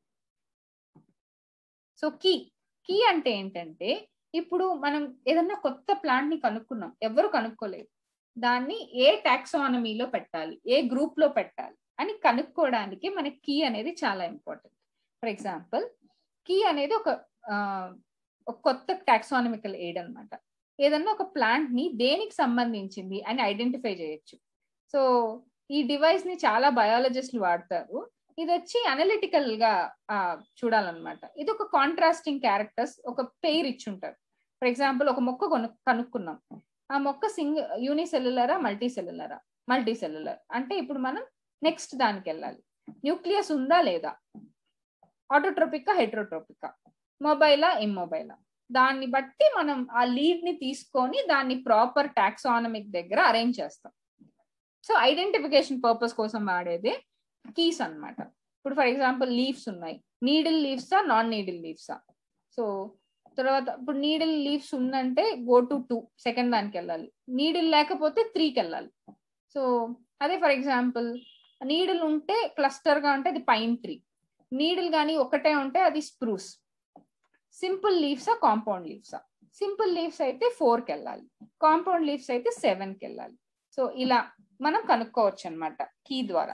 Speaker 1: సో కీ కీ అంటే ఏంటంటే ఇప్పుడు మనం ఏదన్నా కొత్త ప్లాంట్ ని కనుక్కున్నాం ఎవరు కనుక్కోలేదు దాన్ని ఏ టాక్సానమీలో పెట్టాలి ఏ గ్రూప్ లో పెట్టాలి అని కనుక్కోవడానికి మనకి కీ అనేది చాలా ఇంపార్టెంట్ ఫర్ ఎగ్జాంపుల్ కీ అనేది ఒక ఒక కొత్త టాక్సానమికల్ ఎయిడ్ అనమాట ఏదన్నా ఒక ప్లాంట్ ని దేనికి సంబంధించింది అని ఐడెంటిఫై చేయొచ్చు సో ఈ డివైస్ ని చాలా బయాలజిస్టులు వాడతారు ఇది వచ్చి అనలిటికల్ గా చూడాలన్నమాట ఇది ఒక కాంట్రాస్టింగ్ క్యారెక్టర్స్ ఒక పెయిర్ ఇచ్చుంటారు ఫర్ ఎగ్జాంపుల్ ఒక మొక్క కొను కనుక్కున్నాం ఆ మొక్క సింగ్ యూనిసెల్యులరా మల్టీ సెల్యులరా మల్టీ సెల్యులర్ అంటే ఇప్పుడు మనం నెక్స్ట్ దానికి వెళ్ళాలి న్యూక్లియస్ ఉందా లేదా ఆటోట్రోపికా హైడ్రోట్రోపికా మొబైలా ఇమ్మొబైలా దాన్ని బట్టి మనం ఆ లీడ్ ని తీసుకొని దాన్ని ప్రాపర్ టాక్సానమిక్ దగ్గర అరేంజ్ చేస్తాం సో ఐడెంటిఫికేషన్ పర్పస్ కోసం వాడేది కీస్ అనమాట ఇప్పుడు ఫర్ ఎగ్జాంపుల్ లీవ్స్ ఉన్నాయి నీడిల్ లీవ్సా నాన్ నీడిల్ లీవ్సా సో తర్వాత ఇప్పుడు నీడిల్ లీవ్స్ ఉందంటే గో టు టూ సెకండ్ దానికి వెళ్ళాలి నీడిల్ లేకపోతే త్రీకి వెళ్ళాలి సో అదే ఫర్ ఎగ్జాంపుల్ నీడిల్ ఉంటే క్లస్టర్ గా ఉంటే అది పైన్ ట్రీ నీడిల్ కానీ ఒకటే ఉంటే అది స్ప్రూస్ సింపుల్ లీవ్సా కాంపౌండ్ లీవ్సా సింపుల్ లీవ్స్ అయితే ఫోర్కి వెళ్ళాలి కాంపౌండ్ లీవ్స్ అయితే సెవెన్కి వెళ్ళాలి సో ఇలా మనం కనుక్కోవచ్చు అనమాట కీ ద్వారా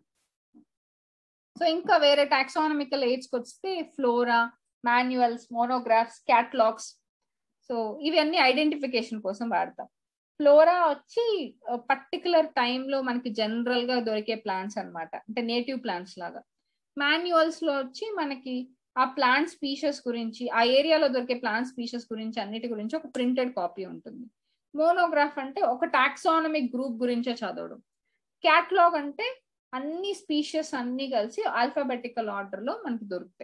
Speaker 1: సో ఇంకా వేరే టాక్సానమికల్ ఎయిడ్స్కి వస్తే flora manuals monographs catalogues so ఇవన్నీ ఐడెంటిఫికేషన్ కోసం వాడతాం ఫ్లోరా వచ్చి పర్టికులర్ టైంలో మనకి జనరల్ గా దొరికే ప్లాంట్స్ అనమాట అంటే నేటివ్ ప్లాంట్స్ లాగా మాన్యువల్స్ లో వచ్చి మనకి ఆ ప్లాంట్ స్పీషెస్ గురించి ఆ ఏరియాలో దొరికే ప్లాంట్ స్పీషెస్ గురించి అన్నిటి గురించి ఒక ప్రింటెడ్ కాపీ ఉంటుంది మోనోగ్రాఫ్ అంటే ఒక టాక్సానమిక్ గ్రూప్ గురించే చదవడం క్యాటలాగ్ అంటే అన్ని స్పీషియస్ అన్ని కలిసి ఆల్ఫాబెటికల్ ఆర్డర్ లో మనకి దొరుకుతాయి